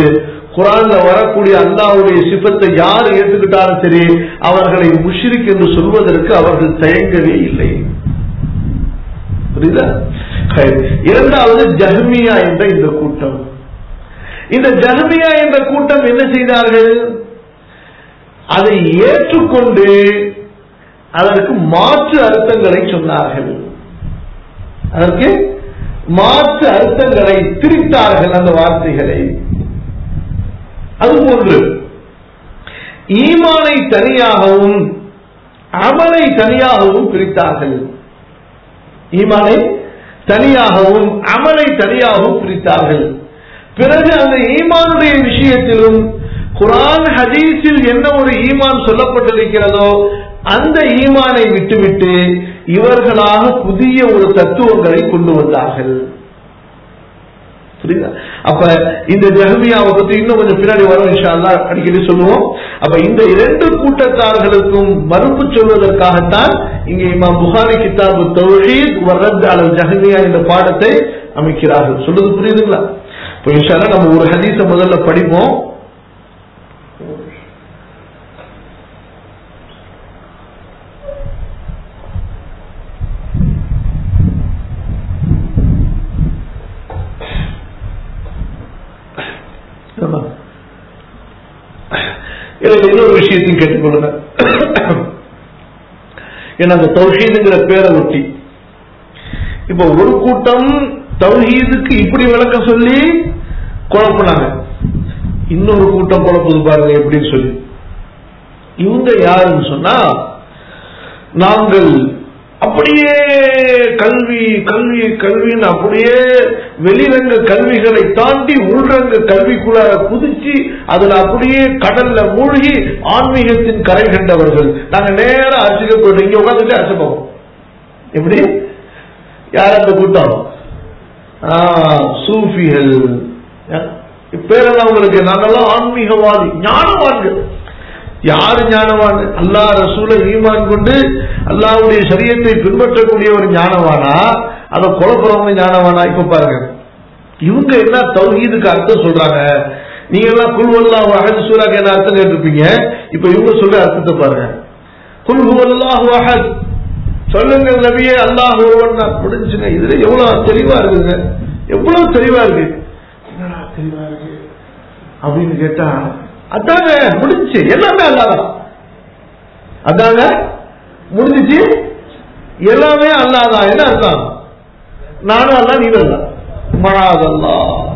குரான்ல வரக்கூடிய அல்லாஹ்வுடைய சிபத்தை யார் ஏற்றுக்கிட்டாலும் சரி அவர்களை முஷ்ரிக் என்று சொல்வதற்கு அவர்கள் தயங்கவே இல்லை புரியுதா ஹைர். இரண்டாவது ஜஹ்மியா என்ற இந்த கூட்டம் இந்த ஜஹ்மியா என்ற கூட்டம் என்ன செய்தார்கள் அதை ஏற்றுக்கொண்டு அதற்கு மாற்று அர்த்தங்களை சொன்னார்கள் அதற்கு மாற்று அர்த்தங்களை திரித்தார்கள் அந்த வார்த்தைகளை அதுபோன்று ஈமானை தனியாகவும் அமலை தனியாகவும் பிரித்தார்கள் ஈமானை தனியாகவும் அமலை தனியாகவும் பிரித்தார்கள் பிறகு அந்த ஈமானுடைய விஷயத்திலும் குரான் ஹதீஸில் என்ன ஒரு ஈமான் சொல்லப்பட்டிருக்கிறதோ அந்த ஈமானை விட்டுவிட்டு இவர்களாக புதிய ஒரு தத்துவங்களை கொண்டு வந்தார்கள் புரியுதா அப்ப இந்த ஜஹமியாவை பத்தி இன்னும் கொஞ்சம் பின்னாடி வரும் இன்ஷா அல்லாஹ் அடிக்கடி சொல்லுவோம் அப்ப இந்த இரண்டு கூட்டத்தார்களுக்கும் மறுப்பு சொல்வதற்காகத்தான் இங்க இமாம் புகாரி கிதாபு தௌஹீத் வரத் அலல் ஜஹமியா என்ற பாடத்தை அமைக்கிறார்கள் சொல்றது புரியுதுங்களா இப்போ இன்ஷா அல்லாஹ் நம்ம ஒரு ஹதீஸை முதல்ல படிப்போம் ஆமா. இதுல இன்னொரு விஷயத்தையும் கேட்டுக்கொள்ளுங்க ஏன்னா அந்த தௌஹீதுங்கிற பேரை ஒட்டி இப்ப ஒரு கூட்டம் தௌஹீதுக்கு இப்படி விளக்கம் சொல்லி குழப்பினாங்க இன்னொரு கூட்டம் குழப்புது பாருங்க எப்படின்னு சொல்லி இவங்க யாருன்னு சொன்னா நாங்கள் அப்படியே கல்வி கல்வி கல்வின்னு அப்படியே வெளிரங்க கல்விகளை தாண்டி உள்ரங்க கல்விக்குள்ளார குதிச்சு அதுல அப்படியே கடல்ல மூழ்கி ஆன்மீகத்தின் கரை கண்டவர்கள் நாங்க நேரா அரிசிக்க போயிட்டு இங்க உட்காந்துட்டு அரிசி போவோம் எப்படி யார் அந்த கூட்டம் ஆ, சூஃபிகள் பேரெல்லாம் உங்களுக்கு நாங்கெல்லாம் ஆன்மீகவாதி ஞானவான்கள் யாரு ஞானவான் அல்லாஹ் ரசூலை ஈமான் கொண்டு அல்லாஹ்வுடைய சரியத்தை பின்பற்றக்கூடிய ஒரு ஞானவானா அதை குழப்புறவங்க ஞானவானா இப்ப பாருங்க இவங்க என்ன தௌஹீதுக்கு அர்த்தம் சொல்றாங்க நீங்க எல்லாம் குல்வல்லா அஹத் சூராக்கு என்ன அர்த்தம் கேட்டிருப்பீங்க இப்ப இவங்க சொல்ற அர்த்தத்தை பாருங்க குல்ஹுவல்லாஹு அஹத் சொல்லுங்க நபியே அல்லாஹ் ஒருவன் தான் முடிஞ்சுங்க இதுல எவ்வளவு தெளிவா இருக்குங்க எவ்வளவு தெளிவா இருக்கு என்னடா தெளிவா இருக்கு அப்படின்னு கேட்டா அதாங்க முடிஞ்சு எல்லாமே அல்லாதான் அதாங்க முடிஞ்சிச்சு எல்லாமே அல்லாதான் என்ன அர்த்தம் நானும் அல்ல நீனும் அல்ல மழாதல்லா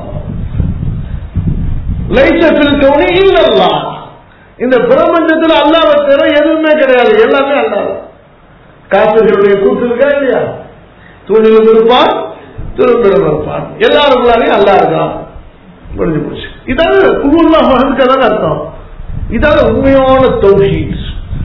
லைசத்தில் கவுனி இல்லல்லா இந்த பிரபஞ்சத்துல அல்லாவை தவிர எதுவுமே கிடையாது எல்லாமே அல்லாதான் காப்பிர்களுடைய கூத்து இருக்கா இல்லையா தூணிலும் இருப்பான் திரும்பிடம் இருப்பான் எல்லாருக்குள்ளாரையும் அல்லா இருக்கான் முடிஞ்சு போச்சு இதாவது குமுல்லா மகனுக்கு அதான் அர்த்தம் இதாவது உண்மையான தௌஹீத்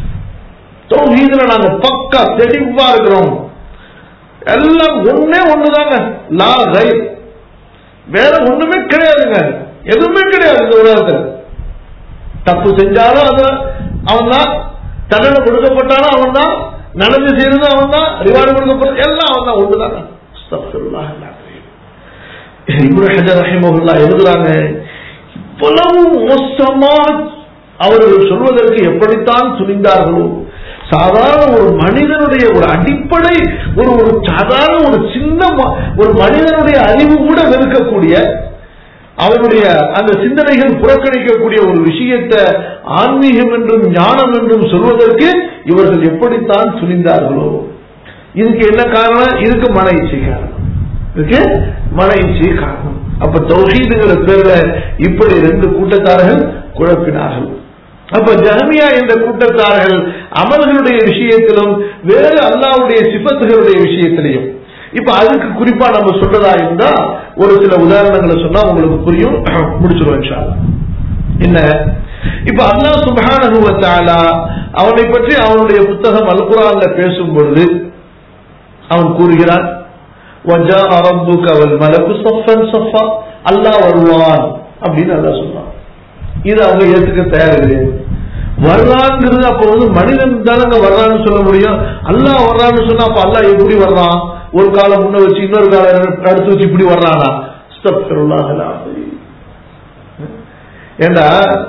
தௌஹீதுல நாங்க பக்கா தெளிவா இருக்கிறோம் எல்லாம் ஒண்ணே ஒண்ணுதாங்க லா ரை வேற ஒண்ணுமே கிடையாதுங்க எதுவுமே கிடையாது இந்த உலகத்துல தப்பு செஞ்சாலும் அது அவன் தான் தண்டனை கொடுக்கப்பட்டாலும் அவன் தான் நடந்து செய்யறதும் அவன் தான் ரிவார்டு கொடுக்கப்பட்ட எல்லாம் அவன் தான் ஒண்ணுதாங்க அஸ்தக்ஃபிருல்லாஹ் அல் அலீம். இப்னு ஹஜர் ரஹிமஹுல்லா எழுதுறாங்க இவ்வளவு மோசமா அவர்கள் சொல்வதற்கு எப்படித்தான் துணிந்தார்களோ சாதாரண ஒரு மனிதனுடைய ஒரு அடிப்படை ஒரு ஒரு சாதாரண ஒரு சின்ன ம- ஒரு மனிதனுடைய அறிவு கூட வெறுக்கக்கூடிய அவருடைய அந்த சிந்தனைகள் புறக்கணிக்கக்கூடிய ஒரு விஷயத்தை ஆன்மீகம் என்றும் ஞானம் என்றும் சொல்வதற்கு இவர்கள் எப்படித்தான் துணிந்தார்களோ இதுக்கு என்ன காரணம் இதுக்கு மன இச்சை காரணம் இதுக்கு மன இச்சை காரணம் அப்ப தௌஹீதுங்கிற பேர்ல இப்படி ரெண்டு கூட்டத்தார்கள் குழப்பினார்கள் அப்ப ஜஹமியா என்ற கூட்டத்தார்கள் அமல்களுடைய விஷயத்திலும் வேறு அல்லாவுடைய சிபத்துகளுடைய விஷயத்திலையும் இப்ப அதுக்கு குறிப்பா நம்ம சொல்றதா இருந்தா ஒரு சில உதாரணங்களை சொன்னா உங்களுக்கு புரியும் முடிச்சிருவோம் இன்ஷா அல்லாஹ். என்ன இப்ப அல்லாஹ் சுப்ஹானஹு வ தஆலா அவனை பற்றி அவனுடைய புத்தகம் அல் குர்ஆன்ல பேசும் பொழுது அவன் கூறுகிறான் وَجَاءَ رَبُّكَ وَالْمَلَكُ صَفًّا صَفًّا அல்லாஹ் வருவான் அப்படின்னு அல்லாஹ் சொல்றான் இது அவங்க ஏத்துக்க தயார் கிடையாது வர்றாங்கிறது அப்ப வந்து மனிதன் தானங்க வர்றான்னு சொல்ல முடியும் அல்லாஹ் வர்றான்னு சொன்னா அப்ப அல்லாஹ் எப்படி வர்றான் ஒரு காலம் முன்ன வச்சு இன்னொரு காலம் அடுத்து வச்சு இப்படி வர்றானா அஸ்தக்ஃபிருல்லாஹ் அல்-அஸீம். ஏண்டா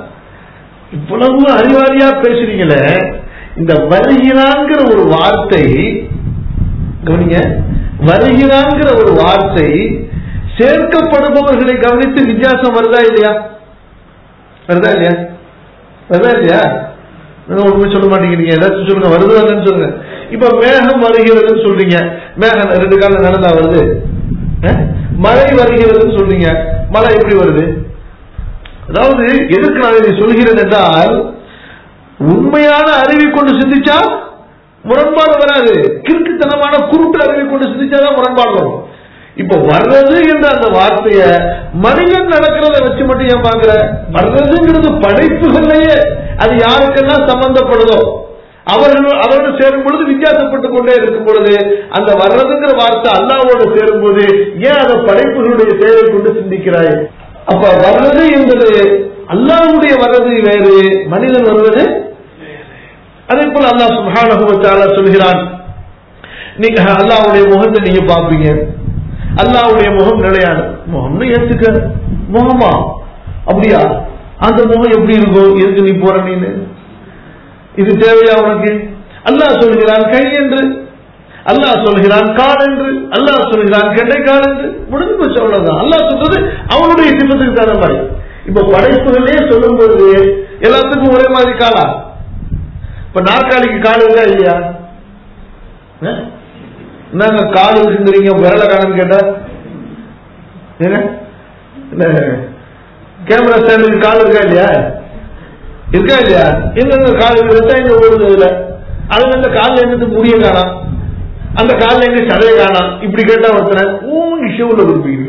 இவ்வளவு அறிவாளியா பேசுறீங்களே இந்த வருகிறாங்கிற ஒரு வார்த்தை கவனிங்க வருகிறாங்கிற ஒரு வார்த்தை சேர்க்கப்படுபவர்களை கவனித்து வித்தியாசம் வருதா இல்லையா வருதா இல்லையா வருதா இல்லையா நீங்க ஒண்ணுமே சொல்ல மாட்டேங்கிறீங்க ஏதாச்சும் சொல்லுங்க வருது வரலன்னு சொல்லுங்க இப்ப மேகம் வருகிறதுன்னு சொல்றீங்க மேகம் ரெண்டு காலம் நடந்தா வருது அஹ்? மழை வருகிறதுன்னு சொல்றீங்க மழை எப்படி வருது அதாவது எதுக்கு நான் இதை சொல்கிறேன் என்றால் உண்மையான அறிவை கொண்டு சிந்திச்சா முரண்பாடு வராது கிறுக்குத்தனமான குருட்டு அறிவை கொண்டு சிந்திச்சாதான் முரண்பாடு வரும் இப்ப வர்றது என்ற அந்த வார்த்தைய மனிதன் நடக்கிறத வச்சு மட்டும் ஏன் பாக்குற வர்றதுங்கிறது படைப்புகள்லயே அது யாருக்கெல்லாம் சம்பந்தப்படுதோ அவர்கள் அவரோடு சேரும் பொழுது வித்தியாசப்பட்டு கொண்டே இருக்கும் பொழுது அந்த வர்றதுங்கிற வார்த்தை அல்லாவோடு சேரும் போது ஏன் அந்த படைப்புகளுடைய செயலை கொண்டு சிந்திக்கிறாய் அப்ப வர்றது என்பது அல்லாவுடைய வர்றது வேறு மனிதன் வருவது அதே போல அல்லாஹ் சுப்ஹானஹு வ தஆலா சொல்கிறான் நீங்க அல்லாஹ்வுடைய முகத்தை நீங்க பாப்பீங்க அல்லாஹ்வுடைய முகம் நிலையான முகம்னு ஏத்துக்க முகமா அப்படியா அந்த முகம் எப்படி இருக்கும் எதுக்கு நீ போற நீனு இது தேவையா உனக்கு அல்லாஹ் சொல்கிறான் கை என்று அல்லாஹ் சொல்கிறான் கால் என்று அல்லாஹ் சொல்கிறான் கெண்டை கால் என்று முடிஞ்சு போச்சு அவ்வளவுதான் அல்லாஹ் சொல்றது அவனுடைய சின்னத்துக்கு தகுந்த மாதிரி இப்ப படைப்புகளே சொல்லும்போது எல்லாத்துக்கும் ஒரே மாதிரி காலா இப்ப நாற்காலிக்கு கால் இருக்கா இல்லையா அஹ்? என்னங்க கால் இருக்குங்கிறீங்க விரல காணுன்னு கேட்டா ஏங்க? என்ன கேமரா ஸ்டாண்டுக்கு கால் இருக்கா இல்லையா இருக்கா இல்லையா எங்க கால் இருந்தா இங்க ஓடுது இதுல அதுல இந்த கால்ல இருந்து முடிய காணாம் அந்த கால்ல எங்க சதைய காணாம் இப்படி கேட்டா ஒருத்தனை ஊங்கி ஷூல கொடுப்பீங்க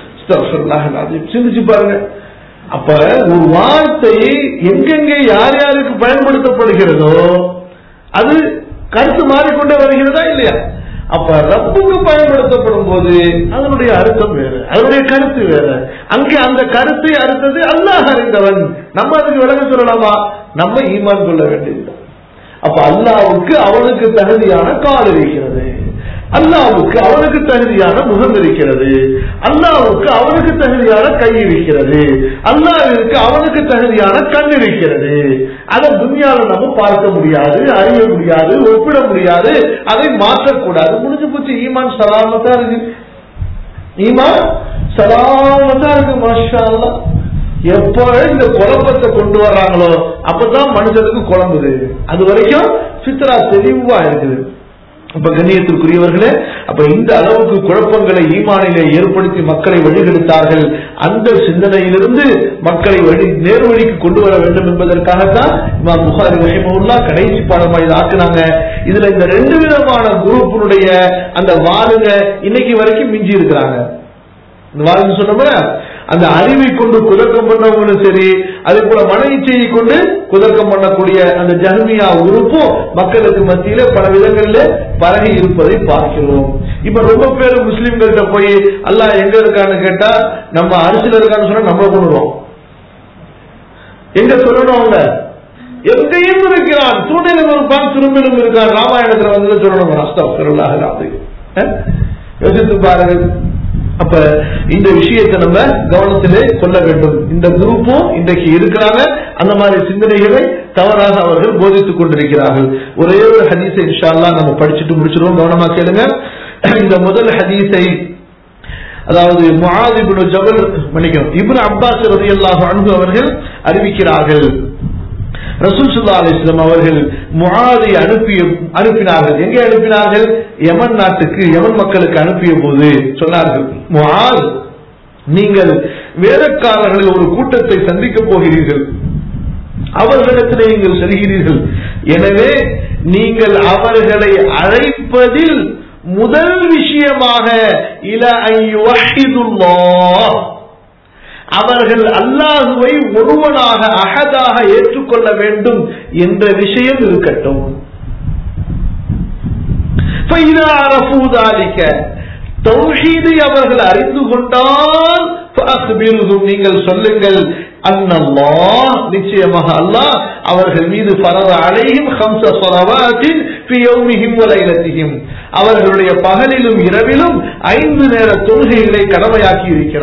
சிந்திச்சு பாருங்க அப்ப ஒரு வார்த்தை எங்கெங்கே யார் யாருக்கு பயன்படுத்தப்படுகிறதோ அது கருத்து மாறிக்கொண்டே வருகிறதா இல்லையா அப்ப ரப்புக்கு பயன்படுத்தப்படும் போது அதனுடைய அர்த்தம் வேறு அதனுடைய கருத்து வேறு அங்கே அந்த கருத்தை அறுத்தது அல்லாஹ் அறிந்தவன் நம்ம அதுக்கு விளக்கம் சொல்லலாமா நம்ம ஈமான் கொள்ள வேண்டியது அப்ப அல்லாவுக்கு அவனுக்கு தகுதியான கால் இருக்கிறது அல்லாவுக்கு அவனுக்கு தகுதியான முகம் இருக்கிறது அல்லாவுக்கு அவனுக்கு தகுதியான கை இருக்கிறது அல்லாவிற்கு அவனுக்கு தகுதியான கண் இருக்கிறது அதை துன்யால நம்ம பார்க்க முடியாது அறிய முடியாது ஒப்பிட முடியாது அதை மாற்றக்கூடாது முடிஞ்சு போச்சு ஈமான் சலாமத்தா இருக்கு ஈமான் சலாமத்தா இருக்கு மாஷா அல்லாஹ். எப்ப இந்த குழப்பத்தை கொண்டு வர்றாங்களோ அப்பதான் மனுஷனுக்கு குழம்புது அது வரைக்கும் சித்ரா தெளிவா இருக்குது அப்ப கண்ணியத்திற்குரியவர்களே அப்ப இந்த அளவுக்கு குழப்பங்களை ஈமானிலே ஏற்படுத்தி மக்களை வழிகெடுத்தார்கள் அந்த சிந்தனையிலிருந்து மக்களை வழி நேர்வழிக்கு கொண்டு வர வேண்டும் என்பதற்காகத்தான் இமாம் புகாரி ரஹிமவுல்லா கடைசி பாடமா இதை ஆக்குனாங்க இதுல இந்த ரெண்டு விதமான குரூப்பினுடைய அந்த வாளுங்க இன்னைக்கு வரைக்கும் மிஞ்சி இருக்கிறாங்க இந்த வாழ்ந்து சொன்னோம்ல அந்த அறிவை கொண்டு குதர்க்கம் பண்ணவங்களும் சரி அதே போல மன இச்சையை கொண்டு குதர்க்கம் பண்ணக்கூடிய அந்த ஜஹ்மியா உறுப்பும் மக்களுக்கு மத்தியில பல விதங்களில் பரகி இருப்பதை பார்க்கிறோம் இப்ப ரொம்ப பேர் முஸ்லிம்கள்ட்ட போய் அல்லாஹ் எங்க இருக்கான்னு கேட்டா நம்ம அரிசில இருக்கான்னு சொன்னா நம்ம கொண்டுருவோம் எங்க சொல்லணும் அவங்க எங்கேயும் இருக்கிறான் தூணிலும் இருப்பான் திரும்பிலும் இருக்கான் ராமாயணத்துல வந்து சொல்லணும் அஸ்தம் யோசித்து பாருங்கள் அப்ப இந்த விஷயத்தை நம்ம கவனத்திலே கொள்ள வேண்டும் இந்த குரூப்பும் இன்றைக்கு இருக்கிறாங்க அந்த மாதிரி சிந்தனைகளை தவறாக அவர்கள் போதித்துக் கொண்டிருக்கிறார்கள் ஒரே ஒரு ஹதீஸை இன்ஷா அல்லாஹ் நம்ம படிச்சுட்டு முடிச்சிருவோம் கவனமா கேளுங்க இந்த முதல் ஹதீஸை அதாவது முஆத் இப்னு ஜபல் மன்னிக்கணும் இப்னு அப்பாஸ் ரலியல்லாஹு அன்ஹு அவர்கள் அறிவிக்கிறார்கள் ரசூல் சுல்லா அலிஸ்லாம் அவர்கள் முஆதை அனுப்பிய அனுப்பினார்கள் எங்கே அனுப்பினார்கள் யமன் நாட்டுக்கு யமன் மக்களுக்கு அனுப்பிய போது சொன்னார்கள் முஆத் நீங்கள் வேதக்காரர்கள் ஒரு கூட்டத்தை சந்திக்கப் போகிறீர்கள் அவர்களிடத்திலே நீங்கள் செல்கிறீர்கள் எனவே நீங்கள் அவர்களை அழைப்பதில் முதல் விஷயமாக இல ஐயுவஹிதுல்லாஹ் அவர்கள் அல்லாஹுவை ஒருவனாக அகதாக ஏற்றுக்கொள்ள வேண்டும் என்ற விஷயம் இருக்கட்டும் فإذا عرفوا ذلك தௌஹீதை அவர்கள் அறிந்து கொண்டால் فأخبرهم நீங்கள் சொல்லுங்கள் அன்னல்லாஹ் நிச்சயமாக அல்லாஹ் அவர்கள் மீது ஃபரத அலைஹிம் خمس صلوات في يومهم وليلتهم அவர்களுடைய பகலிலும் இரவிலும் ஐந்து நேர தொழுகைகளை கடமையாக்கி இருக்கிறான்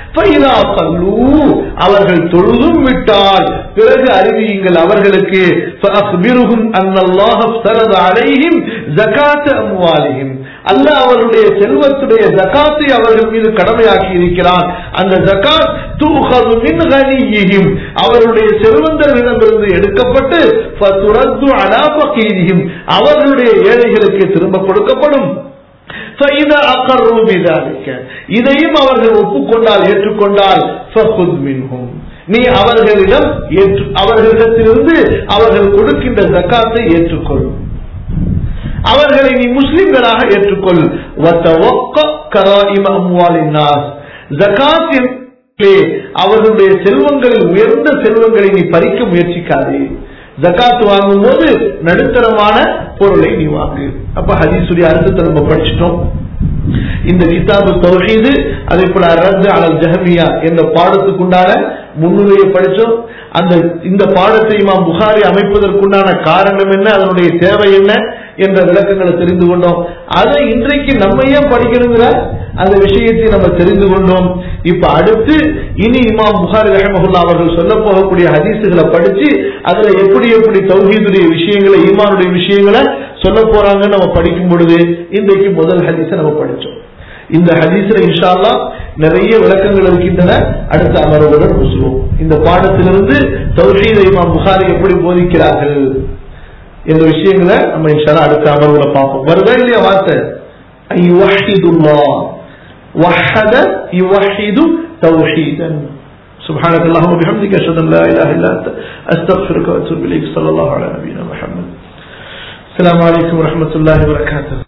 فَإِذَا صَلُّوا அவர்கள் தொழுதும் விட்டால் பிறகு அறிவியுங்கள் அவர்களுக்கு فَأَخْبِرْهُمْ أَنَّ اللَّهَ افْتَرَضَ عَلَيْهِمْ زَكَاةَ أَمْوَالِهِمْ அல்லாஹ் அவருடைய செல்வத்துடைய ஜகாத்தை அவர்கள் மீது கடமையாக்கி இருக்கிறான் அந்த ஜகாத் தூஹது மின் கனியிஹிம் அவருடைய செல்வந்தர்களிடமிருந்து எடுக்கப்பட்டு ஃபதுரத்து அலா ஃபகீரிஹிம் அவர்களுடைய ஏழைகளுக்கு திரும்ப கொடுக்கப்படும் فَإِذَا أَقَرُّوا بِذَلِكَ இதையும் அவர்கள் ஒப்புக்கொண்டால் ஏற்றுக்கொண்டால் فَخُذْ مِنْهُمْ நீ அவர்களிடம் ஏற்று அவர்களிடத்திலிருந்து அவர்கள் கொடுக்கின்ற ஜக்காத்தை ஏற்றுக்கொள் அவர்களை நீ முஸ்லிம்களாக ஏற்றுக்கொள் وَتَوَقَّ كَرَائِمَ أَمْوَالِ النَّاسِ ஜகாத் என்பதிலே அவர்களுடைய செல்வங்களில் உயர்ந்த செல்வங்களை நீ பறிக்க முயற்சிக்காதே ஜகாத் வாங்கும் போது நடுத்தரமான பொருளை நீ வாங்கு அப்ப ஹதீசுடைய அர்த்தத்தை நம்ம படிச்சிட்டோம் இந்த கிதாபு தௌஹீது அதே போல ரத்து அலல் ஜஹமியா என்ற பாடத்துக்குண்டான முன்னுரையை படிச்சோம் அந்த இந்த பாடத்தை இமாம் புகாரி அமைப்பதற்குண்டான காரணம் என்ன அதனுடைய தேவை என்ன என்ற விளக்கங்களை தெரிந்து கொண்டோம் அதை இன்றைக்கு நம்ம ஏன் படிக்கணுங்கிற அந்த விஷயத்தை நம்ம தெரிந்து கொண்டோம் இப்ப அடுத்து இனி இமாம் புகாரி ரஹமஹுல்லா அவர்கள் சொல்ல போகக்கூடிய ஹதீசுகளை படிச்சு அதுல எப்படி எப்படி தௌஹீதுடைய விஷயங்களை ஈமானுடைய விஷயங்களை சொல்ல போறாங்கன்னு நம்ம படிக்கும் பொழுது இன்றைக்கு முதல் ஹதீஸை நம்ம படிச்சோம் இந்த ஹதீஸ்ல இன்ஷா அல்லாஹ் நிறைய விளக்கங்கள் இருக்கின்றன அடுத்த அமர்வுடன் பேசுவோம் இந்த பாடத்திலிருந்து தௌஹீத இமாம் புகாரி எப்படி போதிக்கிறார்கள் என்ற விஷயங்களை நம்ம இன்ஷா அல்லாஹ் அடுத்த அமர்வுல பார்ப்போம் வருதா இல்லையா வார்த்தை ஐயுவஹிதுல்லாஹ் وحد يوحد توحيدا سبحانك اللهم وبحمدك اشهد ان لا اله الا انت استغفرك واتوب اليك صلى الله على نبينا محمد السلام عليكم ورحمه الله وبركاته